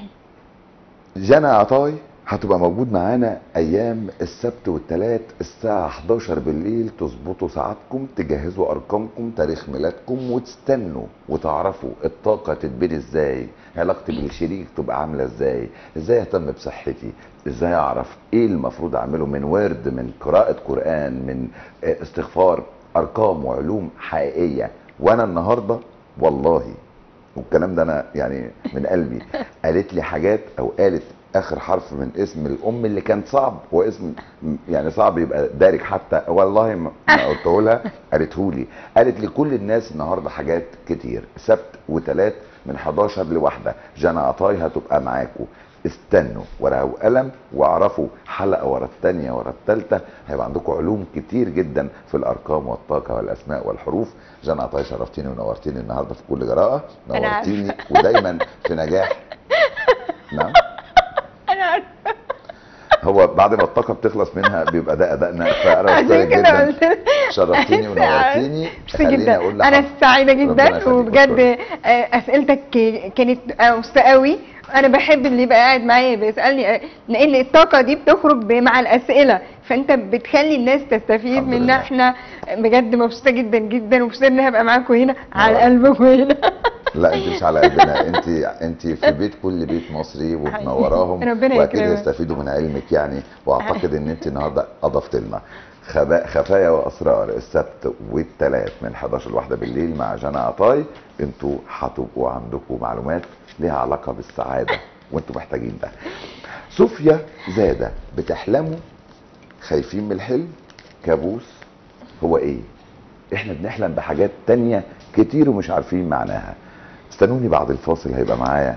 جنى عطاي هتبقى موجود معانا ايام السبت والثلاث الساعة 11 بالليل تظبطوا ساعاتكم تجهزوا ارقامكم تاريخ ميلادكم وتستنوا وتعرفوا الطاقة تتبني ازاي علاقتي بالشريك تبقى عاملة ازاي ازاي اهتم بصحتي ازاي اعرف ايه المفروض اعمله من ورد من قراءة قرآن من آه، استغفار ارقام وعلوم حقيقية وانا النهاردة والله والكلام ده انا يعني من قلبي قالت لي حاجات او قالت اخر حرف من اسم الام اللي كان صعب هو اسم يعني صعب يبقى دارج حتى والله ما ما قلته لها قالته لي قالت لي كل الناس النهارده حاجات كتير سبت وثلاث من 11 لواحده جنى عطاي هتبقى معاكم استنوا ورقه وقلم واعرفوا حلقه ورا الثانيه ورا الثالثه هيبقى عندكم علوم كتير جدا في الارقام والطاقه والاسماء والحروف جنى عطاي شرفتيني ونورتيني النهارده في كل جراءه أنا عارفة. نورتيني ودايما في نجاح نعم انا عارفه هو بعد ما الطاقه بتخلص منها بيبقى ده ادائنا فانا عشان بشكرك كده جدا قلت شرفتيني ونورتيني ميرسي خليني جدا اقول انا لحضرتك سعيده ربنا جدا يخليك، وبجد أشكرك. آه، اسئلتك كانت اوسع قوي انا بحب اللي يبقى قاعد معايا بيسالني آه، لان الطاقه دي بتخرج ب- مع الاسئله فانت بتخلي الناس تستفيد الحمد منها لله. احنا بجد مبسوطه جدا جدا ومبسوطه ان أنا هبقى معاكم هنا على قلبكم هنا لا انت مش على قلبنا انت انت في بيت كل بيت مصري وبتنوراهم ربنا واكيد يكرمك. يستفيدوا من علمك يعني واعتقد ان انت النهارده اضفت لنا خباء خفايا واسرار السبت والثلاث من 11 لواحدة بالليل مع جنى عطاي انتوا هتبقوا عندكم معلومات ليها علاقه بالسعاده وانتوا محتاجين ده صوفيا زاده بتحلموا خايفين من الحلم كابوس هو ايه احنا بنحلم بحاجات تانية كتير ومش عارفين معناها استنوني بعد الفاصل هيبقى معايا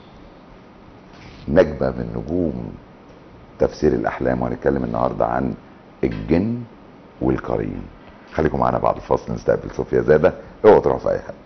نجمة من نجوم تفسير الأحلام وهنتكلم النهاردة عن الجن والقرين خليكم معانا بعد الفاصل نستقبل صوفيا زادة اوعوا تروحوا في أي حد